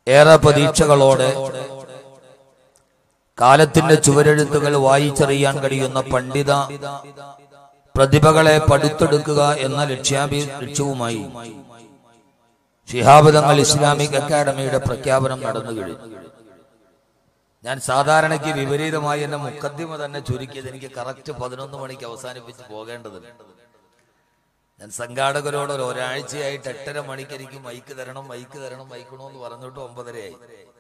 ഏറെ പ്രതീക്ഷകളോടെ കാലത്തിന്റെ ചുവരെഴുത്തുകൾ വായിച്ചറിയാൻ കഴിയുന്ന പണ്ഡിത പ്രതിഭകളെ പടുത്തെടുക്കുക എന്ന ലക്ഷ്യാഭി ലക്ഷ്യവുമായി ശിഹാബദങ്ങൾ ഇസ്ലാമിക് അക്കാദമിയുടെ പ്രഖ്യാപനം നടന്നു കഴിഞ്ഞു ഞാൻ സാധാരണയ്ക്ക് വിപരീതമായി എന്നെ മുക്കദ്ദിമ തന്നെ ചുരുക്കിയത് എനിക്ക് കറക്റ്റ് പതിനൊന്ന് മണിക്ക് അവസാനിപ്പിച്ച് പോകേണ്ടതുണ്ട് ഞാൻ സംഘാടകരോട് ഒരു ഒരാഴ്ചയായിട്ട് എട്ടര മണിക്ക് എനിക്ക് മൈക്ക് തരണം മൈക്ക് തരണം മൈക്കണമെന്ന് പറഞ്ഞിട്ട് ഒമ്പതരയായി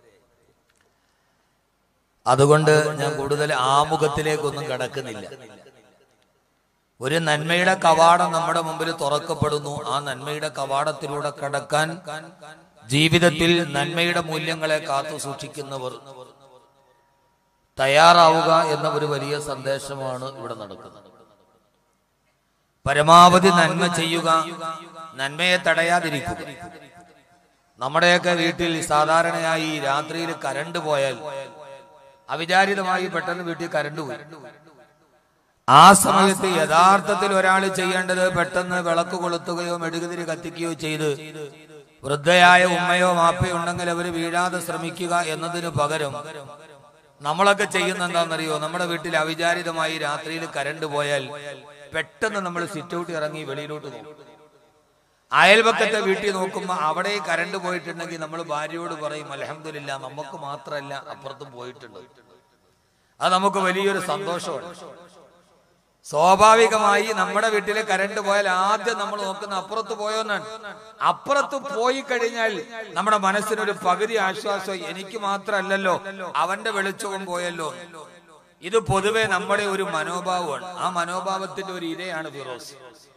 അതുകൊണ്ട് ഞാൻ കൂടുതൽ ആമുഖത്തിലേക്കൊന്നും കടക്കുന്നില്ല ഒരു നന്മയുടെ കവാടം നമ്മുടെ മുമ്പിൽ തുറക്കപ്പെടുന്നു ആ നന്മയുടെ കവാടത്തിലൂടെ കടക്കാൻ ജീവിതത്തിൽ നന്മയുടെ മൂല്യങ്ങളെ കാത്തു സൂക്ഷിക്കുന്നവർ തയ്യാറാവുക എന്ന ഒരു വലിയ സന്ദേശമാണ് ഇവിടെ നടക്കുന്നത് പരമാവധി നന്മ ചെയ്യുക നന്മയെ തടയാതിരിക്കുക നമ്മുടെയൊക്കെ വീട്ടിൽ സാധാരണയായി രാത്രിയിൽ കരണ്ട് പോയാൽ അവിചാരിതമായി പെട്ടെന്ന് വീട്ടിൽ കരണ്ട് പോയി ആ സമയത്ത് യഥാർത്ഥത്തിൽ ഒരാൾ ചെയ്യേണ്ടത് പെട്ടെന്ന് വിളക്ക് കൊളുത്തുകയോ മെഴുകുതിരി കത്തിക്കുകയോ ചെയ്ത് വൃദ്ധയായ ഉമ്മയോ മാപ്പയോ ഉണ്ടെങ്കിൽ അവർ വീഴാതെ ശ്രമിക്കുക എന്നതിന് പകരം നമ്മളൊക്കെ ചെയ്യുന്ന എന്താണെന്നറിയോ നമ്മുടെ വീട്ടിൽ അവിചാരിതമായി രാത്രിയിൽ കരണ്ട് പോയാൽ പെട്ടെന്ന് നമ്മൾ സിറ്റ് ഔട്ട് ഇറങ്ങി വെളിയിലോട്ട് നോക്കും അയൽപക്കത്തെ വീട്ടിൽ നോക്കുമ്പോൾ അവിടെ കരണ്ട് പോയിട്ടുണ്ടെങ്കിൽ നമ്മൾ ഭാര്യയോട് പറയും അലഹമില്ല നമുക്ക് മാത്രമല്ല അപ്പുറത്തും പോയിട്ടുണ്ട് അത് നമുക്ക് വലിയൊരു സന്തോഷമാണ് സ്വാഭാവികമായി നമ്മുടെ വീട്ടിലെ കരണ്ട് പോയാൽ ആദ്യം നമ്മൾ നോക്കുന്ന അപ്പുറത്ത് പോയോന്നാണ് അപ്പുറത്ത് പോയി കഴിഞ്ഞാൽ നമ്മുടെ മനസ്സിനൊരു പകുതി ആശ്വാസം എനിക്ക് മാത്രമല്ലല്ലോ അവന്റെ വെളിച്ചവും പോയല്ലോ ഇത് പൊതുവെ നമ്മുടെ ഒരു മനോഭാവമാണ് ആ മനോഭാവത്തിന്റെ ഒരു ഇരയാണ് ഫിറോസ്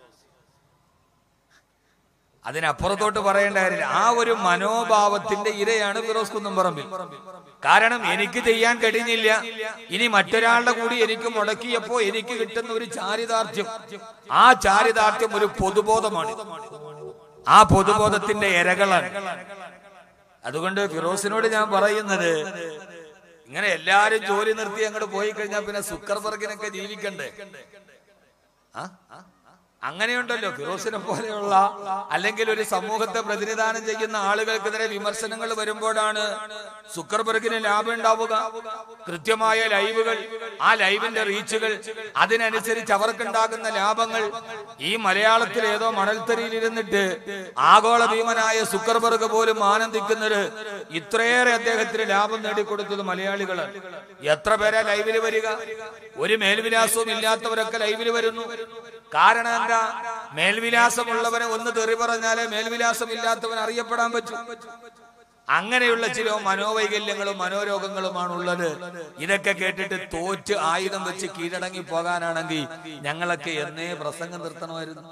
അതിനപ്പുറത്തോട്ട് പറയേണ്ട കാര്യമില്ല ആ ഒരു മനോഭാവത്തിന്റെ ഇരയാണ് ഫിറോസ് കുന്നംപറമ്പിൽ കാരണം എനിക്ക് ചെയ്യാൻ കഴിഞ്ഞില്ല ഇനി മറ്റൊരാളുടെ കൂടി എനിക്ക് മുടക്കിയപ്പോ എനിക്ക് കിട്ടുന്ന ഒരു ചാരിതാർത്ഥ്യം ആ ചാരിതാർത്ഥ്യം ഒരു പൊതുബോധമാണ് ആ പൊതുബോധത്തിന്റെ ഇരകളാണ് അതുകൊണ്ട് ഫിറോസിനോട് ഞാൻ പറയുന്നത് ഇങ്ങനെ എല്ലാരും ജോലി നിർത്തി അങ്ങോട്ട് പോയി കഴിഞ്ഞാൽ പിന്നെ സുക്കർബർഗിനൊക്കെ ജീവിക്കണ്ടേ ആ അങ്ങനെയുണ്ടല്ലോ ഫിറോസിനെ പോലെയുള്ള അല്ലെങ്കിൽ ഒരു സമൂഹത്തെ പ്രതിനിധാനം ചെയ്യുന്ന ആളുകൾക്കെതിരെ വിമർശനങ്ങൾ വരുമ്പോഴാണ് സുക്കർബർഗിന് ലാഭം ഉണ്ടാവുക കൃത്യമായ ലൈവുകൾ ആ ലൈവിന്റെ റീച്ചുകൾ അതിനനുസരിച്ച് അവർക്കുണ്ടാകുന്ന ലാഭങ്ങൾ ഈ മലയാളത്തിൽ ഏതോ മണൽത്തരിയിൽ ഇരുന്നിട്ട് ആഗോള ഭീമനായ സുക്കർബർഗ് പോലും ആനന്ദിക്കുന്നത് ഇത്രയേറെ അദ്ദേഹത്തിന് ലാഭം നേടിക്കൊടുത്തത് മലയാളികളാണ് എത്ര പേരാ ലൈവിൽ വരിക ഒരു മേൽവിലാസവും ഇല്ലാത്തവരൊക്കെ ലൈവിൽ വരുന്നു കാരണം എന്താ മേൽവിലാസമുള്ളവനെ ഒന്ന് തെറി പറഞ്ഞാലേ മേൽവിലാസം ഇല്ലാത്തവൻ അറിയപ്പെടാൻ പറ്റും അങ്ങനെയുള്ള ചില മനോവൈകല്യങ്ങളും മനോരോഗങ്ങളുമാണ് ഉള്ളത് ഇതൊക്കെ കേട്ടിട്ട് തോറ്റ് ആയുധം വെച്ച് കീഴടങ്ങി പോകാനാണെങ്കിൽ ഞങ്ങളൊക്കെ എന്നേ പ്രസംഗം നിർത്തണമായിരുന്നു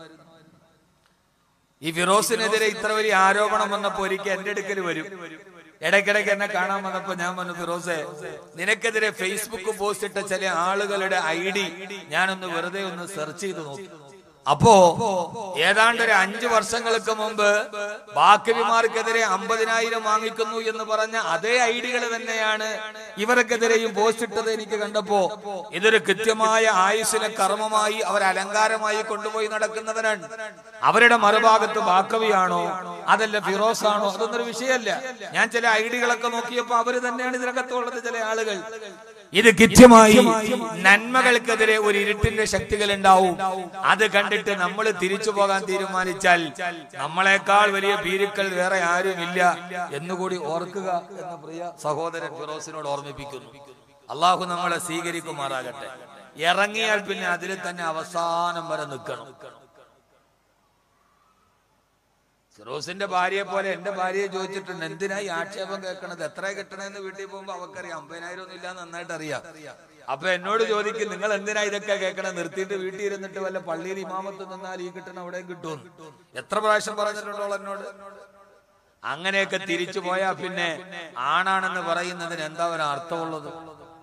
ഈ ഫിറോസിനെതിരെ ഇത്ര വലിയ ആരോപണം വന്നപ്പോ ഒരിക്കൽ എന്റെ അടുക്കൽ വരും ഇടയ്ക്കിടയ്ക്ക് എന്നെ കാണാൻ വന്നപ്പോ ഞാൻ പറഞ്ഞു ഫിറോസെ നിനക്കെതിരെ ഫേസ്ബുക്ക് പോസ്റ്റ് ഇട്ട ചില ആളുകളുടെ ഐ ഡി ഞാനൊന്ന് വെറുതെ ഒന്ന് സെർച്ച് ചെയ്ത് നോക്കി അപ്പോ ഏതാണ്ട് ഒരു അഞ്ചു വർഷങ്ങൾക്ക് മുമ്പ് ബാക്കിമാർക്കെതിരെ അമ്പതിനായിരം വാങ്ങിക്കുന്നു എന്ന് പറഞ്ഞ അതേ ഐഡികൾ തന്നെയാണ് ഇവർക്കെതിരെയും പോസ്റ്റ് ഇട്ടത് എനിക്ക് കണ്ടപ്പോ ഇതൊരു കൃത്യമായ ആയുസിലെ കർമ്മമായി അവർ അലങ്കാരമായി കൊണ്ടുപോയി നടക്കുന്നവരാണ് അവരുടെ മറുഭാഗത്ത് ബാക്കവിയാണോ അതല്ല ഫിറോസ് ആണോ അതൊന്നൊരു വിഷയമല്ല ഞാൻ ചില ഐഡികളൊക്കെ നോക്കിയപ്പോ അവര് തന്നെയാണ് ഇതിനകത്തുള്ളത് ചില ആളുകൾ ഇത് കൃത്യമായി നന്മകൾക്കെതിരെ ഒരു ഇരുട്ടിന്റെ ശക്തികൾ ഉണ്ടാവും അത് കണ്ടിട്ട് നമ്മൾ തിരിച്ചു പോകാൻ തീരുമാനിച്ചാൽ നമ്മളെക്കാൾ വലിയ ഭീരുക്കൾ വേറെ ആരുമില്ല എന്നുകൂടി ഓർക്കുക എന്ന് പ്രിയ സഹോദരൻ ഫിറോസിനോട് ഓർമ്മിപ്പിക്കുന്നു അള്ളാഹു നമ്മളെ സ്വീകരിക്കുമാറാകട്ടെ ഇറങ്ങിയാൽ പിന്നെ അതിൽ തന്നെ അവസാനം വരെ നിൽക്കണം ഫിറോസിന്റെ ഭാര്യയെ പോലെ എന്റെ ഭാര്യയെ ചോദിച്ചിട്ടുണ്ട് എന്തിനാ ഈ ആക്ഷേപം കേൾക്കണത് എത്ര കിട്ടണമെന്ന് വീട്ടിൽ പോകുമ്പോ അവക്കറിയാം അമ്പതിനായിരം ഒന്നും ഇല്ല നന്നായിട്ട് അറിയാം അപ്പൊ എന്നോട് ചോദിക്കും നിങ്ങൾ എന്തിനാ ഇതൊക്കെ കേൾക്കണം നിർത്തിയിട്ട് വീട്ടിൽ ഇരുന്നിട്ട് വല്ല പള്ളിയിൽ ഇമാമത്ത് നിന്നാൽ ഈ കിട്ടണ അവിടെയും കിട്ടും എത്ര പ്രാവശ്യം പറഞ്ഞിട്ടുണ്ടോ എന്നോട് അങ്ങനെയൊക്കെ തിരിച്ചു പോയാ പിന്നെ ആണാണെന്ന് പറയുന്നതിന് എന്താ ഒരു അർത്ഥമുള്ളത്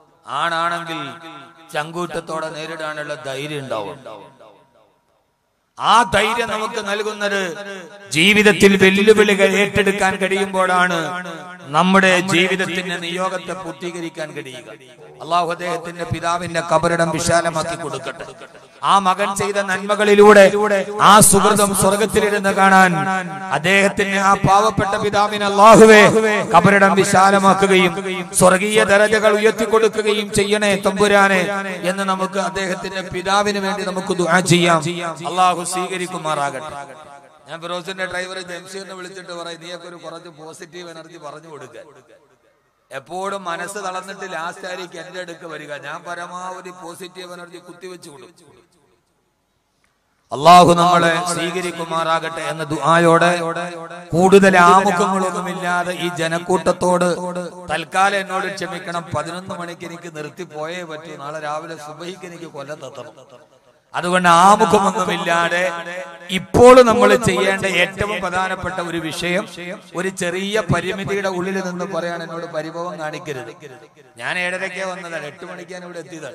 ആണാണെങ്കിൽ ചങ്കൂറ്റത്തോടെ നേരിടാനുള്ള ധൈര്യം ഉണ്ടാവും ആ ധൈര്യം നമുക്ക് നൽകുന്നത് ജീവിതത്തിൽ വെല്ലുവിളികൾ ഏറ്റെടുക്കാൻ കഴിയുമ്പോഴാണ് നമ്മുടെ ജീവിതത്തിന്റെ നിയോഗത്തെ പൂർത്തീകരിക്കാൻ കഴിയുക അള്ളാഹു അദ്ദേഹത്തിന്റെ പിതാവിന്റെ കബറിടം വിശാലമാക്കി കൊടുക്കട്ടെ ആ മകൻ ചെയ്ത നന്മകളിലൂടെ ആ സുഹൃതം സ്വർഗത്തിലിരുന്ന് കാണാൻ അദ്ദേഹത്തിന് ആ പാവപ്പെട്ട പിതാവിന് അള്ളാഹുവേ കബറിടം വിശാലമാക്കുകയും സ്വർഗീയ ദരജകൾ ഉയർത്തിക്കൊടുക്കുകയും ചെയ്യണേ തമ്പുരാനെ എന്ന് നമുക്ക് അദ്ദേഹത്തിന്റെ പിതാവിന് വേണ്ടി നമുക്ക് ദുആ ചെയ്യാം അള്ളാഹു സ്വീകരിക്കുമാറാകട്ടെ ഞാൻ ഫിറോസിന്റെ ഡ്രൈവർ ജംഷീറിനെ വിളിച്ചിട്ട് പറയും നീയൊക്കെ ഒരു കുറച്ച് പോസിറ്റീവ് എനർജി പറഞ്ഞു കൊടുക്കുക എപ്പോഴും മനസ്സ് തളർന്നിട്ട് ലാസ്റ്റ് ആയിരിക്കും എന്റെ അടുക്ക് വരിക ഞാൻ പരമാവധി പോസിറ്റീവ് എനർജി കുത്തിവെച്ചു കൊടുക്കും അള്ളാഹു നമ്മളെ സ്വീകരിക്കുമാറാകട്ടെ എന്ന ദുആയോടെ കൂടുതൽ ആമുഖങ്ങളൊന്നുമില്ലാതെ ഈ ജനക്കൂട്ടത്തോട് തൽക്കാലം എന്നോട് ക്ഷമിക്കണം പതിനൊന്ന് മണിക്ക് എനിക്ക് നിർത്തി പോയേ പറ്റൂ നാളെ രാവിലെ സുബഹിക്ക് എനിക്ക് കൊല്ലം തത്തണം അതുകൊണ്ട് ആമുഖമൊന്നുമില്ലാതെ ഇപ്പോൾ നമ്മൾ ചെയ്യേണ്ട ഏറ്റവും പ്രധാനപ്പെട്ട ഒരു വിഷയം ഒരു ചെറിയ പരിമിതിയുടെ ഉള്ളിൽ നിന്ന് പറയാൻ എന്നോട് പരിഭവം കാണിക്കരുത് ഞാൻ ഏഴരയ്ക്ക് വന്നതാണ് എട്ട് മണിക്കാണ് ഇവിടെ എത്തിയതാണ്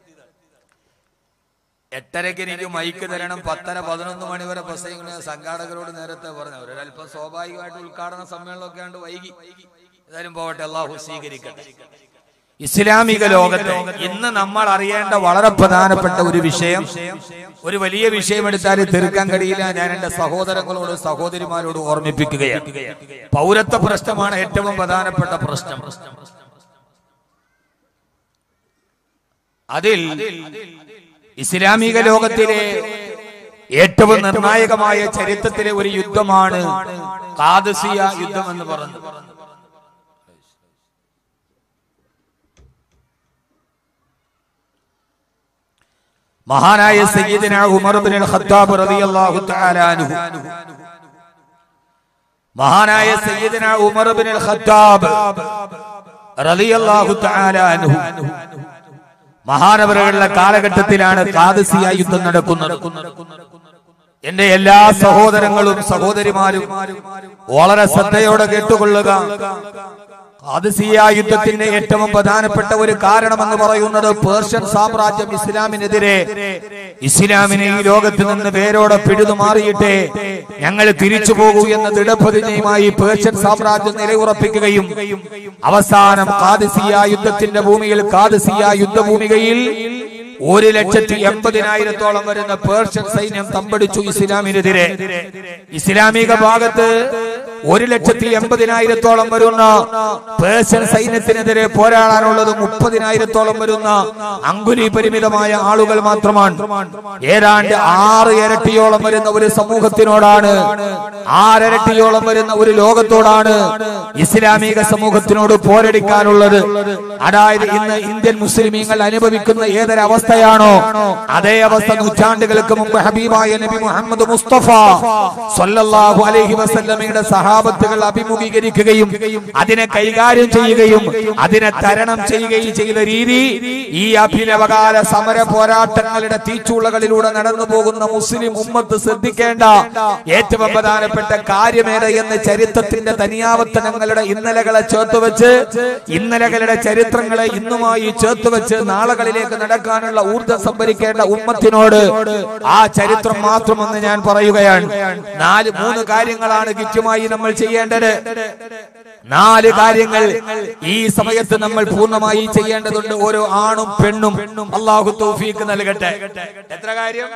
എട്ടരയ്ക്ക് എനിക്ക് മൈക്ക് തരണം പത്തര പതിനൊന്ന് മണി വരെ പ്രസംഗിക്കുന്ന സംഘാടകരോട് നേരത്തെ പറഞ്ഞു ഒരല്പം സ്വാഭാവികമായിട്ട് ഉദ്ഘാടന സമ്മേളനമൊക്കെ ആണ്ട് വൈകി ഏതായാലും പോവട്ടെ അള്ളാഹു സ്വീകരിക്കട്ടെ ഇസ്ലാമിക ലോകത്തെ ഇന്ന് നമ്മൾ അറിയേണ്ട വളരെ പ്രധാനപ്പെട്ട ഒരു വിഷയം ഒരു വലിയ വിഷയം എടുത്താൽ തീർക്കാൻ കഴിയില്ല ഞാൻ എന്റെ സഹോദരങ്ങളോട് സഹോദരിമാരോട് ഓർമ്മിപ്പിക്കുകയാണ് പൗരത്വ പ്രശ്നമാണ് ഏറ്റവും പ്രധാനപ്പെട്ട പ്രശ്നം അതിൽ ഇസ്ലാമിക ലോകത്തിലെ ഏറ്റവും നിർണായകമായ ചരിത്രത്തിലെ ഒരു യുദ്ധമാണ് കാദസിയ യുദ്ധം എന്ന് പറഞ്ഞു മഹാനായ സയ്യിദിന ഉമർ ബിൻ ഖത്താബ് റളിയല്ലാഹു തആല അൻഹു മഹാനായ സയ്യിദിന ഉമർ ബിൻ ഖത്താബ് റളിയല്ലാഹു തആല അൻഹു മഹാനവറുകളുടെ കാലഘട്ടത്തിലാണ് കാദസിയ യുദ്ധം നടക്കുന്നത് എന്റെ എല്ലാ സഹോദരങ്ങളും സഹോദരിമാരും വളരെ ശ്രദ്ധയോടെ കേട്ടുകൊള്ളുക ഖാദിസിയ യുദ്ധത്തിന്റെ ഏറ്റവും പ്രധാനപ്പെട്ട ഒരു കാരണമെന്ന് പറയുന്നത് പേർഷ്യൻ സാമ്രാജ്യം ഇസ്ലാമിനെതിരെ ഇസ്ലാമിനെ ഈ ലോകത്ത് നിന്ന് വേരോടെ പിഴുതുമാറിയിട്ട് ഞങ്ങൾ തിരിച്ചു പോകൂ എന്ന ദൃഢപ്രതിജ്ഞയുമായി പേർഷ്യൻ സാമ്രാജ്യം നിലയുറപ്പിക്കുകയും അവസാനം ഖാദിസിയ യുദ്ധത്തിന്റെ ഭൂമിയിൽ ഖാദിസിയ യുദ്ധഭൂമികയിൽ ഒരു ലക്ഷത്തി എൺപതിനായിരത്തോളം വരുന്ന പേർഷ്യൻ സൈന്യം തമ്പടിച്ചു ഇസ്ലാമിനെതിരെ ഇസ്ലാമിക ഭാഗത്ത് ഒരു ലക്ഷത്തി എൺപതിനായിരത്തോളം വരുന്ന പേർഷ്യൻ സൈന്യത്തിനെതിരെ പോരാടാനുള്ളത് മുപ്പതിനായിരത്തോളം വരുന്ന അങ്കുലി പരിമിതമായ ആളുകൾ മാത്രമാണ് ഏതാണ്ട് ആറ് ഇരട്ടിയോളം വരുന്ന ഒരു സമൂഹത്തിനോടാണ് ആറിരട്ടിയോളം വരുന്ന ഒരു ലോകത്തോടാണ് ഇസ്ലാമിക സമൂഹത്തിനോട് പോരടിക്കാനുള്ളത് അതായത് ഇന്ന് ഇന്ത്യൻ മുസ്ലിമീങ്ങൾ അനുഭവിക്കുന്ന ഏതൊരു അവസ്ഥയാണോ അതേ അവസ്ഥ നൂറ്റാണ്ടുകൾക്ക് മുമ്പ് ഹബീബായ നബി മുഹമ്മദ് മുസ്തഫ സല്ലല്ലാഹു അലൈഹി വസല്ലമയുടെ സഹാബത്തുകൾ അഭിമുഖീകരിക്കുകയും അതിനെ കൈകാര്യം ചെയ്യുകയും അതിനെ തരണം ചെയ്യുകയും ചെയ്ത രീതി ഈ അഭിനവകാല സമര പോരാട്ടങ്ങളുടെ തീച്ചൂളകളിലൂടെ നടന്നു പോകുന്ന മുസ്ലിം ഉമ്മത്ത് ശ്രദ്ധിക്കേണ്ട ഏറ്റവും പ്രധാനപ്പെട്ട കാര്യമേത് എന്ന് ചരിത്രത്തിന്റെ തനിയാവർത്തനങ്ങളുടെ ഇന്നലകളെ ചേർത്തുവെച്ച് ഇന്നലകളുടെ ചരിത്രങ്ങളെ ഇന്നുമായി ചേർത്തുവെച്ച് നാളുകളിലേക്ക് നടക്കാനുള്ള ഊർജ്ജം സംഭരിക്കേണ്ട ഉമ്മത്തിനോട് ആ ചരിത്രം മാത്രമെന്ന് ഞാൻ പറയുകയാണ് നാല് മൂന്ന് കാര്യങ്ങളാണ് കിറ്റുമായി നമ്മൾ ചെയ്യേണ്ടത് നാല് കാര്യങ്ങൾ ഈ സമയത്ത് നമ്മൾ പൂർണ്ണമായി ചെയ്യേണ്ടതുണ്ട് ഓരോ ആണും പെണ്ണും അള്ളാഹു തൗഫീക്ക് നൽകട്ടെ എത്ര കാര്യം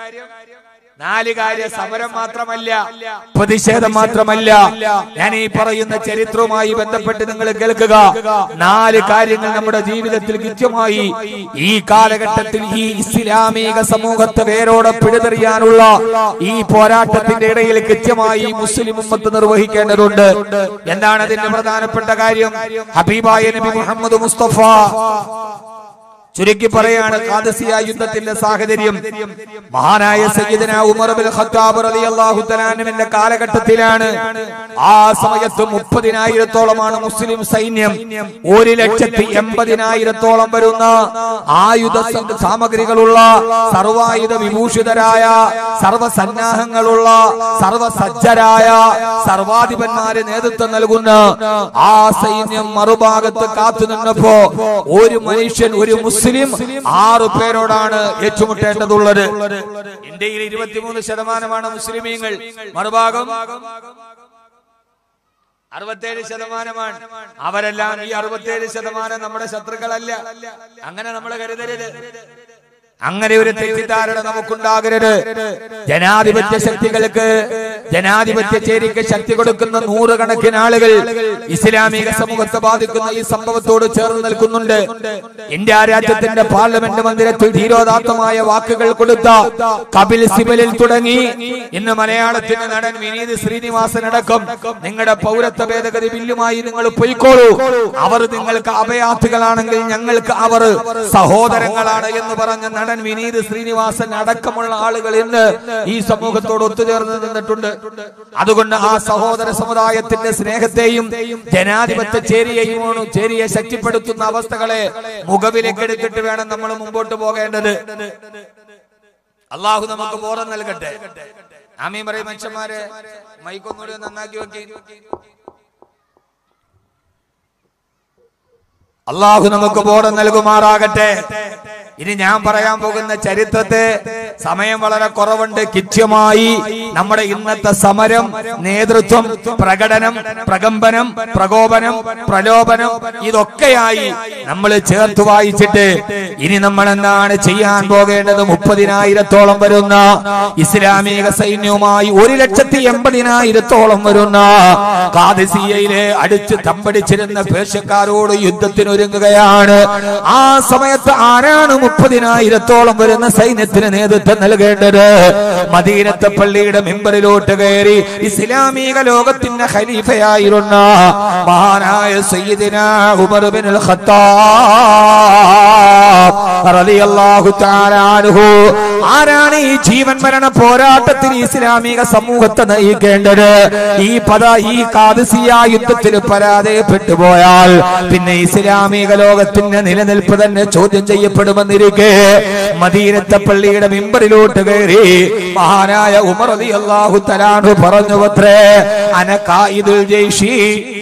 നാല് കാര്യ സമരം മാത്രമല്ല പ്രതിഷേധം മാത്രമല്ല ഞാൻ ഈ പറയുന്ന ചരിത്രവുമായി ബന്ധപ്പെട്ട് നിങ്ങൾ കേൾക്കുക നാല് കാര്യങ്ങൾ നമ്മുടെ ജീവിതത്തിൽ കൃത്യമായി ഈ കാലഘട്ടത്തിൽ ഈ ഇസ്ലാമിക സമൂഹത്തെ വേരോടെ പിഴുതെറിയാനുള്ള ഈ പോരാട്ടത്തിന്റെ ഇടയിൽ കൃത്യമായി മുസ്ലിം ഉമ്മത്ത് നിർവഹിക്കേണ്ടതുണ്ട് എന്താണ് അതിന്റെ പ്രധാനപ്പെട്ട കാര്യം ഹബീബായ നബി മുഹമ്മദ് മുസ്തഫ ചുരുക്കി പറയാണ് ഖാദസിയ യുദ്ധത്തിന്റെ സാഹചര്യം മഹാനായ സയ്യിദന ഉമർ ബിൻ ഖത്താബ് റളിയല്ലാഹു തആലാന്റെ കാലഘട്ടത്തിലാണ് ആ സമയത്ത് മുപ്പതിനായിരത്തോളമാണ് മുസ്ലിം സൈന്യം ഒരു ലക്ഷത്തി എൺപതിനായിരത്തോളം വരുന്ന ആയുധ സ- സാമഗ്രികളുള്ള സർവായുധ വിഭൂഷിതരായ സർവസന്നാഹങ്ങളുള്ള സർവസജ്ജരായ സർവാധിപന്മാര് നേതൃത്വം നൽകുന്ന ആ സൈന്യം മറുഭാഗത്ത് കാത്തു നിന്നപ്പോ ഒരു മനുഷ്യൻ ഒരു മുസ്ലിം മുസ്ലിം ആറു പേരോടാണ് ഏറ്റുമുട്ടേണ്ടതുള്ളത് ഇന്ത്യയിൽ ഇരുപത്തിമൂന്ന് ശതമാനമാണ് മുസ്ലിമീങ്ങൾ മറുഭാഗം അറുപത്തേഴ് ശതമാനമാണ് അവരെല്ലാം ഈ അറുപത്തേഴ് ശതമാനം നമ്മുടെ ശത്രുക്കളല്ല അങ്ങനെ നമ്മൾ കരുതരുത് അങ്ങനെ ഒരു തെറ്റിദ്ധാരണ നമുക്കുണ്ടാകരുത് ജനാധിപത്യ ശക്തികൾക്ക് ജനാധിപത്യ ചേരിക്ക് ശക്തി കൊടുക്കുന്ന നൂറുകണക്കിന് ആളുകൾ ഇസ്ലാമിക സമൂഹത്തെ ബാധിക്കുന്ന ഈ സംഭവത്തോട് ചേർന്ന് നിൽക്കുന്നുണ്ട് ഇന്ത്യ രാജ്യത്തിന്റെ പാർലമെന്റ് മന്ദിരത്തിൽ ധീരോദാത്തമായ വാക്കുകൾ കൊടുത്ത കപിൽ സിബലിൽ തുടങ്ങി ഇന്ന് മലയാളത്തിന്റെ നടൻ വിനീത് ശ്രീനിവാസൻ അടക്കം നിങ്ങളുടെ പൗരത്വ ഭേദഗതി ബില്ലുമായി നിങ്ങൾ പൊയ്ക്കോളൂ അവർ നിങ്ങൾക്ക് അഭയാർത്ഥികളാണെങ്കിൽ ഞങ്ങൾക്ക് അവർ സഹോദരങ്ങളാണ് എന്ന് പറഞ്ഞ നടൻ വിനീത് ശ്രീനിവാസൻ അടക്കമുള്ള ആളുകൾ ഇന്ന് ഈ സമൂഹത്തോട് ഒത്തുചേർന്ന് നിന്നിട്ടുണ്ട് അതുകൊണ്ട് ആ സഹോദര സമുദായത്തിന്റെ സ്നേഹത്തെയും ജനാധിപത്യ ചേരിയെയും ചേരിയെ ശക്തിപ്പെടുത്തുന്ന അവസ്ഥകളെ മുഖവിലേക്ക് എടുത്തിട്ട് വേണം നമ്മൾ മുമ്പോട്ട് പോകേണ്ടത് അള്ളാഹു നമുക്ക് ബോധം നൽകട്ടെ ആമീൻ പറയും മനുഷ്യന്മാരെ മൈക്കൊന്നുകൂടി നന്നാക്കി വെക്കി അള്ളാഹു നമുക്ക് ബോധം നൽകുമാറാകട്ടെ ഇനി ഞാൻ പറയാൻ പോകുന്ന ചരിത്രത്തെ സമയം വളരെ കുറവുണ്ട് കിത്യമായി നമ്മുടെ ഇന്നത്തെ സമരം നേതൃത്വം പ്രകടനം പ്രകമ്പനം പ്രകോപനം പ്രലോഭനം ഇതൊക്കെയായി നമ്മൾ ചേർത്ത് വായിച്ചിട്ട് ഇനി നമ്മൾ എന്താണ് ചെയ്യാൻ പോകേണ്ടത് മുപ്പതിനായിരത്തോളം വരുന്ന ഇസ്ലാമിക സൈന്യവുമായി ഒരു ലക്ഷത്തി എൺപതിനായിരത്തോളം വരുന്ന കാദിസിയയിലെ അടിച്ച് തമ്പടിച്ചിരുന്ന പേർഷ്യക്കാരോട് യുദ്ധത്തിനൊരുങ്ങുകയാണ് ആ സമയത്ത് ആരാണ് മുപ്പതിനായിരത്തോളം വരുന്ന സൈന്യത്തിന് നേതൃത്വം നൽകേണ്ടത് മദീനത്തെ പള്ളിയുടെ മെമ്പറിലോട്ട് കയറി ഇസ്ലാമിക ലോകത്തിന്റെ ഖലീഫയായിരുന്ന മഹാനായ സയ്യിദിന ഉമർ ബിനുൽ ഖത്താബ് റളിയല്ലാഹു തആല അൻഹു ആരാണ് ഈ ജീവൻ മരണ പോരാട്ടത്തിൽ ഇസ്ലാമിക സമൂഹത്തെ നയിക്കേണ്ടത് ഈ പദ ഈ കാദസിയ യുദ്ധത്തിൽ പരാജയപ്പെട്ടു പോയാൽ പിന്നെ ഇസ്ലാമിക ലോകത്തിന്റെ നിലനിൽപ്പ് തന്നെ ചോദ്യം ചെയ്യപ്പെടുമെന്നിരിക്കെ മദീനത്തെ പള്ളിയുടെ മിമ്പറിലോട്ട് കയറി മഹാനായ ഉമർ അലി അള്ളാഹു തലാഹു പറഞ്ഞു പത്രേ അനക്കായിദുൽ ജയ്ഷി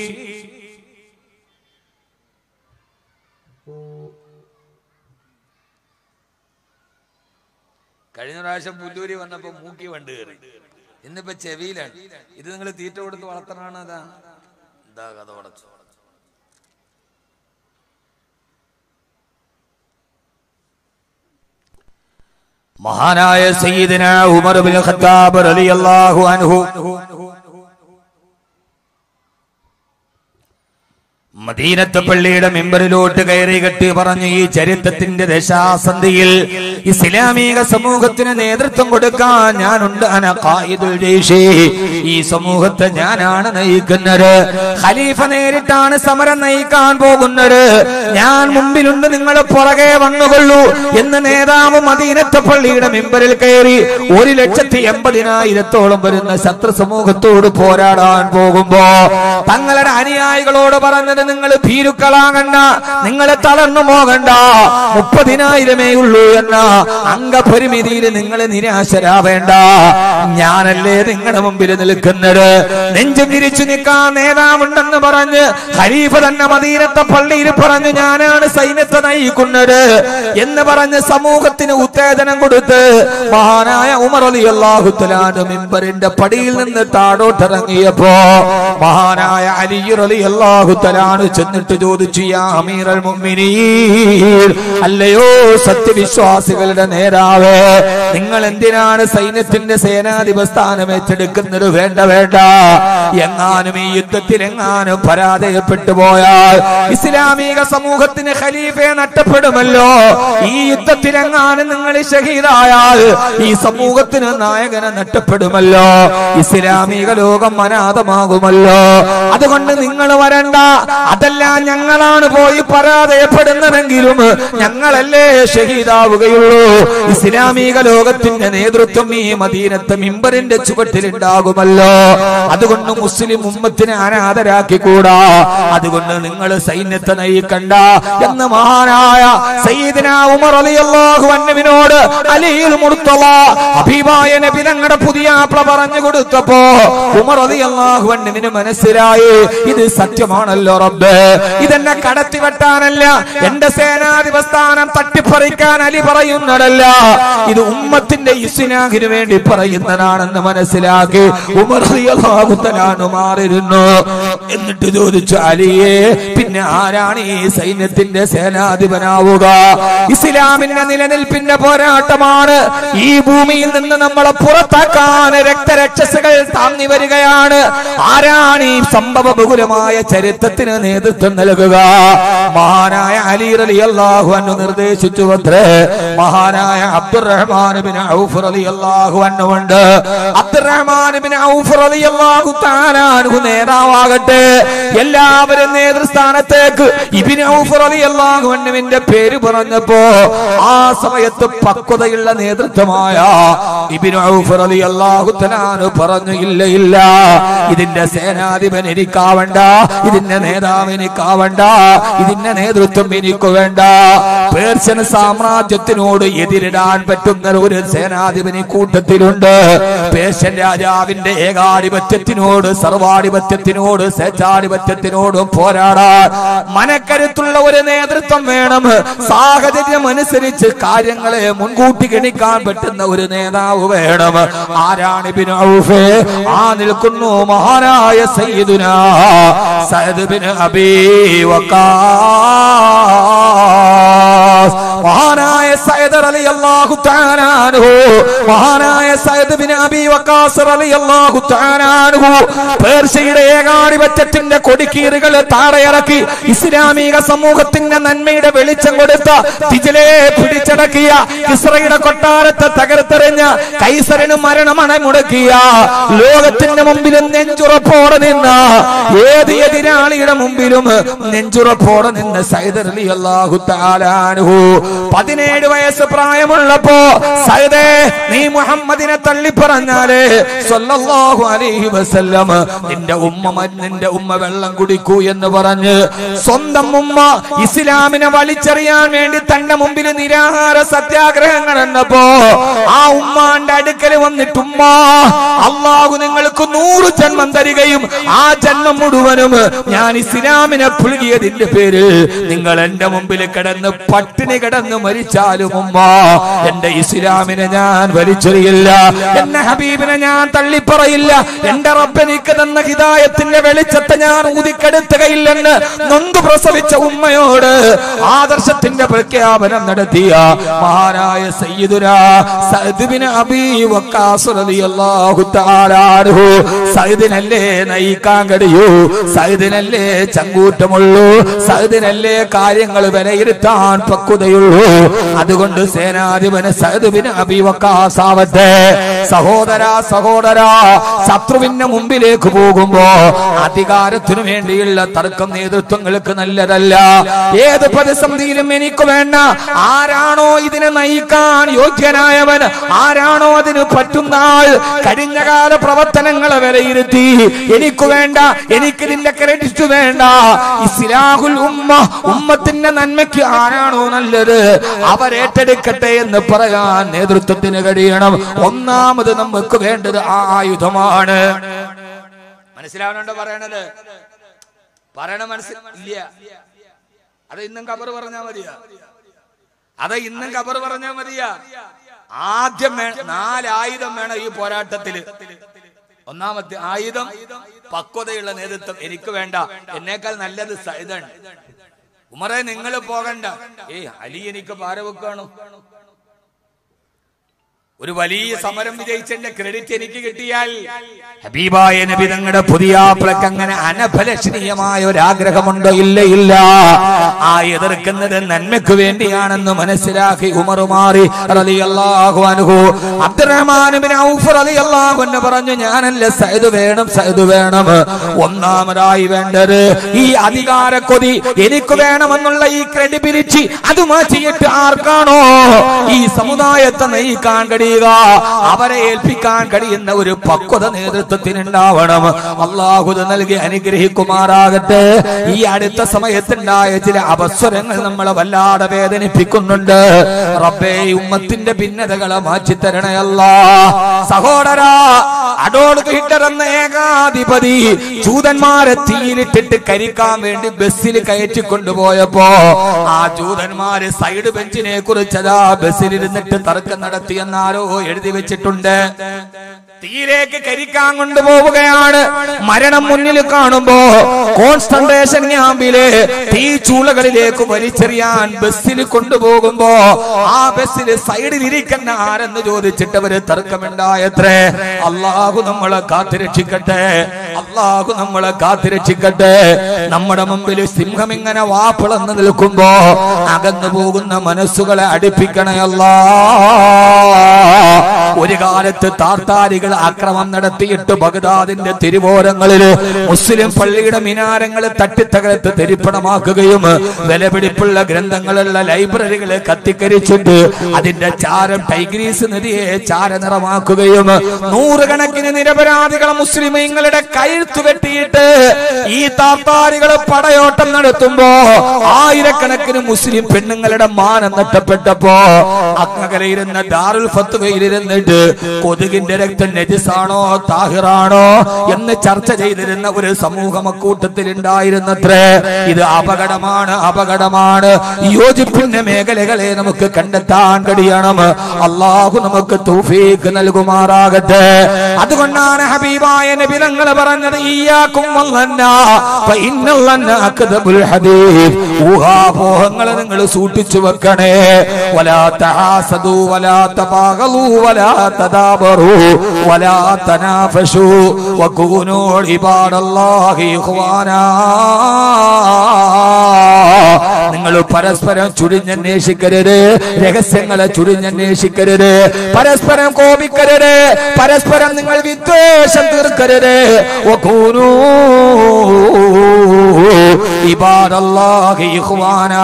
കഴിഞ്ഞ പ്രാവശ്യം പുല്ലൂരി വന്നപ്പോ മൂക്കി വണ്ട് കയറി ഇന്നിപ്പോ ചെവിയിലാണ് ഇത് നിങ്ങൾ തീറ്റ കൊടുത്ത് വളർത്തണാണ് അതാ എന്താ കഥ വളച്ചു മഹാനായ സയ്യിദിന ഉമർ ബിൻ ഖത്താബ് റളിയല്ലാഹു അൻഹു മദീനത്തെ പള്ളിയുടെ മെമ്പറിലോട്ട് കയറി കെട്ടി പറഞ്ഞു ഈ ചരിത്രത്തിന്റെ ദശാസന്ധിയിൽ ഇസ്ലാമിക സമൂഹത്തിന് നേതൃത്വം കൊടുക്കാൻ ഞാനുണ്ട് അന ഖായിദുൽ ജയ്ഷി ഈ സമൂഹത്തെ ഞാനാണ് നയിക്കുന്നത് ഖലീഫ നേരിട്ടാണ് സമരം നയിക്കാൻ പോകുന്നത് ഞാൻ മുമ്പിലുണ്ട് നിങ്ങൾ പുറകെ വന്നുകൊള്ളൂ എന്ന് നേതാവ് മദീനത്തെ പള്ളിയുടെ മെമ്പറിൽ കയറി ഒരു ലക്ഷത്തി എൺപതിനായിരത്തോളം വരുന്ന ശത്രു സമൂഹത്തോട് പോരാടാൻ പോകുമ്പോ തങ്ങളുടെ അനുയായികളോട് പറഞ്ഞത് നിങ്ങൾ ഭീരുക്കളാകണ്ട നിങ്ങൾ തളർന്നു പോകണ്ട മുപ്പതിനായിരമേ ഉള്ളൂ എന്ന അംഗപരിമിതിയിൽ നിങ്ങൾ നിരാശരാവേണ്ട ഞാനല്ലേ നിങ്ങളുടെ മുമ്പിൽ നിൽക്കുന്നത് നെഞ്ചു തിരിച്ചു നിൽക്കാൻ നേതാവുണ്ടെന്ന് പറഞ്ഞ് ഖലീഫ തന്നെ മദീനത്തെ പള്ളിയിൽ പറഞ്ഞു ഞാനാണ് സൈന്യത്തെ നയിക്കുന്നത് എന്ന് പറഞ്ഞ് സമൂഹത്തിന് ഉത്തേജനം കൊടുത്ത് മഹാനായ ഉമർ അലി അള്ളാഹുത്തലാന്റെ മിമ്പറിന്റെ പടിയിൽ നിന്ന് താഴോട്ടിറങ്ങിയപ്പോ മഹാനായ അലി അലി അള്ളാഹുത്തലാണ് ചെന്നിട്ട് ചോദിച്ചു യാ അമീറൽ മുഅ്മിനീൻ അല്ലയോ സത്യവിശ്വാസികളുടെ നേതാവ് നിങ്ങൾ എന്തിനാണ് സൈന്യത്തിന്റെ സേനാധിപ സ്ഥാനം ഏറ്റെടുക്കുന്നത് വേണ്ട വേണ്ട എങ്ങാനും ഈ യുദ്ധത്തിൽ എങ്ങാനും പരാജയപ്പെട്ടു പോയാൽ ഇസ്ലാമിക സമൂഹത്തിന് ഖലീഫയെ നഷ്ടപ്പെടുമല്ലോ ഈ യുദ്ധത്തിൽ എങ്ങാനും നിങ്ങൾ ഷഹീദായാൽ ഈ സമൂഹത്തിന് നായകനെ നഷ്ടപ്പെടുമല്ലോ ഇസ്ലാമിക ലോകം അനാഥമാകുമല്ലോ അതുകൊണ്ട് നിങ്ങൾ വരണ്ട അതല്ല ഞങ്ങളാണ് പോയി പരാജയപ്പെടുന്നതെങ്കിലും ഞങ്ങളല്ലേ ഷഹീദാവുകയുള്ളൂ ഇസ്ലാമിക ലോകത്തിന്റെ നേതൃത്വം ഈ മദീനത്തെ മിമ്പറിന്റെ ചുവട്ടിലുണ്ടാകുമല്ലോ അതുകൊണ്ട് മുസ്ലിം ഉമ്മത്തിനെ അനാഥരാക്കിക്കൂടാ അതുകൊണ്ട് നിങ്ങൾ സൈന്യത്തെ നയിക്കണ്ട എന്ന് മഹാനായ സയ്യിദിന ഉമർ അലിയല്ലാഹു അന്നവിനോട് അലിയിൽ മുർത്തല അഭിമായ നബി തങ്ങളുടെ പുതിയ ആപ്ല പറഞ്ഞു കൊടുത്തപ്പോ ഉമർ അലിയല്ലാഹു അന്നവിന് മനസ്സിലായി ഇത് സത്യമാണല്ലോ റബ്ബ് ഇതെന്നെ കടത്തിവെട്ടാനല്ല എന്റെ സേനാധിപസ്ഥാനം തട്ടിപ്പറിക്കാൻ അലി പറയുന്നതല്ല ഇത് ഉമ്മത്തിന്റെ ഇസ്ലാഹിന് വേണ്ടി പറയുന്നതാണെന്ന് മനസ്സിലാക്കി ഉമർ റളിയല്ലാഹു തആല അൻഹു മാറിയിരുന്നു എന്നിട്ട് ചോദിച്ചു അലിയെ പിന്നെ ആരാണ് ഈ സൈന്യത്തിന്റെ സേനാധിപനാവുക ഇസ്ലാമിന്റെ നിലനിൽപ്പിന്റെ പോരാട്ടമാണ് ഈ ഭൂമിയിൽ നിന്ന് നമ്മളെ പുറത്താക്കാൻ രക്തരക്ഷസുകൾ താങ്ങി വരികയാണ് ആരാണ് ഈ സംഭവ ബഹുലമായ ചരിത്രത്തിന് നേതൃത്വം നൽകുക മഹാനായ അലി റളിയല്ലാഹു അൻഹു നിർദ്ദേശിച്ചു അത്രേ മഹാനായ അബ്ദുറഹ്മാൻ ബിൻ ഔഫ് റളിയല്ലാഹു അൻഹു ഉണ്ട് അബ്ദുറഹ്മാൻ ബിൻ ഔഫ് റളിയല്ലാഹു തആല അൻഹു നേതാവാകട്ടെ എല്ലാവരും നേതൃസ്ഥാനത്തേക്ക് ഇബ്നു ഔഫ് റളിയല്ലാഹു അൻഹുവിന്റെ പേര് പറഞ്ഞപ്പോ ആ സമയത്ത് പക്വതയുള്ള നേതൃത്വമായ ഇബ്നു ഔഫ് റളിയല്ലാഹു തആല അൻഹു പറഞ്ഞു ഇല്ല ഇല്ല ഇതിന്റെ സേനാധിപൻ എനിക്കാവണ്ട ഇതിന്റെ നേതാവ് എനിക്കാവണ്ട ഇതിന്റെ നേതൃത്വം എനിക്ക് വേണ്ട പേർഷ്യൻ സാമ്രാജ്യത്തിനോട് എതിരിടാൻ പറ്റുന്ന ഒരു സേനാധിപനി കൂട്ടത്തിലുണ്ട് പേർഷ്യൻ രാജാവിന്റെ ഏകാധിപത്യത്തിനോട് സർവാധിപത്യത്തിനോട് സ്വേച്ഛാധിപത്യത്തിനോടും പോരാടാൻ മനക്കരുത്തുള്ള ഒരു നേതൃത്വം വേണം സാഹചര്യം അനുസരിച്ച് കാര്യങ്ങളെ മുൻകൂട്ടി ഗണിക്കാൻ പറ്റുന്ന ഒരു നേതാവ് വേണം ആരാണ് ഇബ്നു ഔഫ് ആ നിൽക്കുന്നു മഹാനായ സയ്യിദുന സഅദ് ബിൻ അബീ വഖാസ് മഹാനായ സയ്യിദ് റളിയല്ലാഹു തആല അൻഹു മഹാനായ സയ്യിദ് ബിൻ അബീ വഖാസ് റളിയല്ലാഹു തആല അൻഹു പേർഷ്യയുടെ ഏകാധിപത്യത്തിന്റെ കൊടിക്കീറുകൾ താഴെയിറക്കി ഇസ്ലാമിക സമൂഹത്തിന്റെ നന്മയുടെ വെളിച്ചം കൊടുത്ത തിജിലെ പിടിച്ചടക്കിയ ഇസ്രയുടെ കൊട്ടാരത്തെ തകർത്തെറിഞ്ഞ കൈസരന് മരണമണ മുടക്കിയ ലോകത്തിന്റെ മുമ്പിലും നെഞ്ചുറപ്പോടെ നിന്ന ഏത് എതിരാളിയുടെ മുമ്പിലും നെഞ്ചുറപ്പോടെ നിന്ന് സൈദർ അലി അള്ളാഹു താലാനുഹു പതിനേഴ് വയസ്സ് പ്രായമുള്ളപ്പോ സൈദേ നീ മുഹമ്മദിനെ തള്ളിപ്പറഞ്ഞാലേ സല്ലല്ലാഹു അലൈഹി വസല്ലം നിന്റെ ഉമ്മ മ- നിന്റെ ഉമ്മ വെള്ളം കുടിക്കൂ എന്ന് പറഞ്ഞ് സ്വന്തം ഉമ്മ ഇസ്ലാമിനെ വലിച്ചെറിയാൻ വേണ്ടി തന്റെ മുമ്പിൽ നിരാഹാര സത്യാഗ്രഹങ്ങൾ എന്നപ്പോ ആ ഉമ്മാന്റെ അടുക്കൽ വന്നിട്ട് ഉമ്മ അള്ളാഹു നിങ്ങൾക്ക് നൂറ് ജന്മം തരികയും ആ ജന്മം മുഴുവനും ഞാൻ ഇസ്ലാമിനെ പുഴുകിയതിന്റെ പേര് നിങ്ങൾ എന്റെ മുമ്പിൽ കിടന്ന് പട്ടിണി കിടന്ന് മരിച്ചാലും ഉമ്മ എന്റെ ഇസ്ലാമിനെ ഞാൻ വലിച്ചെറിയില്ല എന്റെ ഹബീബിനെ ഞാൻ തള്ളിപ്പറയില്ല എന്റെ റബ്ബെനിക്ക് തന്ന ഹിദായത്തിന്റെ വെളിച്ചത്തെ ഞാൻ ഊതിക്കെടുത്തുകയില്ലെന്ന് നൊന്തു പ്രസവിച്ച ഉമ്മയോട് ആദർശത്തിന്റെ പ്രഖ്യാപനം നടത്തിയ മഹാനായ സയ്യിദുന സഅദ് ബിൻ അബീ വഖാസ് റളിയല്ലാഹു തആല അൻഹു സയ്യിദിനല്ലേ നയിക്കാൻ കഴിയൂ സയ്യിദിനല്ലേ ചങ്കൂറ്റമുള്ളൂ സയ്യിദിനല്ലേ കാര്യങ്ങൾ വിലയിരുത്താൻ പക്വതയുള്ളൂ അതുകൊണ്ട് സേനാധിപന് സയ്യിദ് ബിൻ അബീ വഖാസ് ആവട്ടെ സഹോദര സഹോദര ശത്രുവിന്റെ മുമ്പിലേക്ക് പോകുമ്പോ അധികാരത്തിനു വേണ്ടിയുള്ള തർക്കം നേതൃത്വങ്ങൾക്ക് നല്ലതല്ല ഏത് പ്രതിസന്ധിയിലും എനിക്ക് വേണ്ട ആരാണോ ഇതിനെ നയിക്കാൻ യോഗ്യനായവൻ ആരാണോ അതിന് പറ്റുന്ന ആൾ കഴിഞ്ഞ കാല പ്രവർത്തനങ്ങളെ വിലയിരുത്തി എനിക്ക് വേണ്ട എനിക്ക് ഇതിന്റെ ക്രെഡിറ്റ് വേണ്ട ഇസ്ലാഹുൽ ഉമ്മ ഉമ്മത്തിന്റെ നന്മയ്ക്ക് ആരാണോ നല്ലത് അവരേറ്റെടുക്കട്ടെ എന്ന് പറയാൻ നേതൃത്വത്തിന് കഴിയണം ഒന്നാമത് നമുക്ക് വേണ്ടത് ആ ആയുധമാണ് മനസ്സിലാവണുണ്ടോ പറയണത് പറയണ മനസ്സിലില്ല അത് ഇന്നും കബർ പറഞ്ഞാ മതിയാ അത് ഇന്നും കബർ പറഞ്ഞാ മതിയാ ആദ്യം വേ- നാലായുധം വേണം ഈ പോരാട്ടത്തില് ഒന്നാമത്തെ ആയുധം പക്വതയുള്ള നേതൃത്വം എനിക്ക് വേണ്ട എന്നേക്കാൾ നല്ലത് സൈതാണ് ഉമറെ നിങ്ങൾ പോകണ്ട ഏയ് അലി എനിക്ക് ഭാരവെക്കാണോ ഒരു വലിയ സമരം വിജയിച്ചതിന്റെ ക്രെഡിറ്റ് എനിക്ക് കിട്ടിയാൽ ഹബീബായ നബി തങ്ങളുടെ പുതിയ ആപ്പിളക്ക് അങ്ങനെ അനഫലക്ഷണീയമായ ഒരു ആഗ്രഹമുണ്ടോ ഇല്ല ഇല്ല ആ എതിർക്കുന്നത് നന്മയ്ക്ക് വേണ്ടിയാണെന്ന് മനസ്സിലാക്കി ഉമർ മാറി റളിയല്ലാഹു അൻഹു അബ്ദുറഹ്മാൻ ബിൻ ഔഫ് റളിയല്ലാഹു അൻഹു പറഞ്ഞു ഞാനല്ല സൈദ് വേണം സൈദ് വേണം ഒന്നാമതായി വേണ്ടത് ഈ അധികാര കൊതി എനിക്ക് വേണമെന്നുള്ള ഈ ക്രെഡിബിലിറ്റി അത് മാറ്റിയിട്ട് ആർക്കാണോ ഈ സമുദായത്തെ നയിക്കാൻ കഴിയുക ചെയ്യുക അവരെ ഏൽപ്പിക്കാൻ കഴിയുന്ന ഒരു പക്വത നേതൃത്വത്തിനുണ്ടാവണം അള്ളാഹുദ നൽകി അനുഗ്രഹിക്കുമാറാകട്ടെ ഈ അടുത്ത സമയത്തുണ്ടായ ചില അപസ്വരങ്ങൾ നമ്മളെ വല്ലാതെ വേദനിപ്പിക്കുന്നുണ്ട് റബ്ബേ ഈ ഉമ്മത്തിന്റെ ഭിന്നതകളെ മാറ്റിത്തരണയല്ല സഹോദരാ അഡോൾഫ് ഹിറ്റർ എന്ന ഏകാധിപതി ജൂതന്മാരെ തീയിലിട്ടിട്ട് കരിക്കാൻ വേണ്ടി ബസ്സിൽ കയറ്റി കൊണ്ടുപോയപ്പോ ആ ജൂതന്മാര് സൈഡ് ബെഞ്ചിനെ കുറിച്ചതാ ബസ്സിലിരുന്നിട്ട് തർക്കം നടത്തിയെന്നാരോ എഴുതി വെച്ചിട്ടുണ്ട് തീയിലേക്ക് കരിക്കാൻ കൊണ്ടുപോവുകയാണ് മരണം മുന്നിൽ കാണുമ്പോ കോൺസെൻട്രേഷൻ ക്യാമ്പില് തീ ചൂളകളിലേക്ക് വലിച്ചെറിയാൻ ബസ്സിൽ കൊണ്ടുപോകുമ്പോ ആ ബസ്സിൽ സൈഡിൽ ഇരിക്കുന്ന ആരെന്ന് ചോദിച്ചിട്ട് അവര് തർക്കമുണ്ടായത്രേ അള്ളാഹു നമ്മളെ കാത്തുരക്ഷിക്കട്ടെ അള്ളാഹു നമ്മളെ കാത്തുരക്ഷിക്കട്ടെ നമ്മുടെ മുമ്പിൽ സിംഹം ഇങ്ങനെ വാപ്പിളന്ന് നിൽക്കുമ്പോ അകന്നു പോകുന്ന മനസ്സുകളെ അടുപ്പിക്കണയല്ലാ ഒരു കാലത്ത് താർത്താരികൾ ആക്രമം നടത്തിയിട്ട് ബഗ്ദാദിന്റെ തിരുവോരങ്ങളിൽ മുസ്ലിം പള്ളിയുടെ മിനാരങ്ങൾ തട്ടിത്തകർത്ത് തെരിപ്പണമാക്കുകയും വിലപിടിപ്പുള്ള ഗ്രന്ഥങ്ങളുള്ള ലൈബ്രറികളെ കത്തിക്കരിച്ചിട്ട് അതിന്റെ ചാരം ടൈഗ്രീസ് നദിയെ ചാരനിറമാക്കുകയും നൂറുകണക്കിന് നിരപരാധികളെ മുസ്ലിമീങ്ങളുടെ കഴുത്തു വെട്ടിയിട്ട് ഈ താത്താരികൾ പടയോട്ടം നടത്തുമ്പോ ആയിരക്കണക്കിന് മുസ്ലിം പെണ്ണുങ്ങളുടെ മാനം നഷ്ടപ്പെട്ടപ്പോ അക്കരയിരുന്ന ദാറുൽ ഫത്തുവയിലിരുന്നിട്ട് കൊതുകിന്റെ രക്തം നജിസാണോ താഹിറാണോ എന്ന് ചർച്ച ചെയ്തിരുന്ന ഒരു സമൂഹം അക്കൂട്ടത്തിൽ ഉണ്ടായിരുന്നത്രേ ഇത് അപകടമാണ് അപകടമാണ് യോജിപ്പിന്റെ മേഖലകളെ നമുക്ക് കണ്ടെത്താൻ കഴിയണം അള്ളാഹു നമുക്ക് തൗഫീഖ് നൽകുമാറാകട്ടെ അതുകൊണ്ടാണ് ഹബീബായ നബി തങ്ങൾ പറഞ്ഞത് ഈയാക്കും ഊഹാപോഹങ്ങളെ നിങ്ങൾ സൂക്ഷിച്ചു വെക്കണേ വലാ തഹാസദു വലാ തബാഗലു വലാ തദാബറു വലാ തനാഫശു വകൂനു ഇബാദല്ലാഹി ഇഖ്വാനാ നിങ്ങൾ പരസ്പരം ചുഴിഞ്ഞന്വേഷിക്കരുത് രഹസ്യങ്ങളെ ചുഴിഞ്ഞന്വേഷിക്കരുത് പരസ്പരം കോപിക്കരുത് പരസ്പരം നിങ്ങൾ വിദ്വേഷം തീർക്കരുത് വകൂനു ഇബാദല്ലാഹി ഇഖ്വാനാ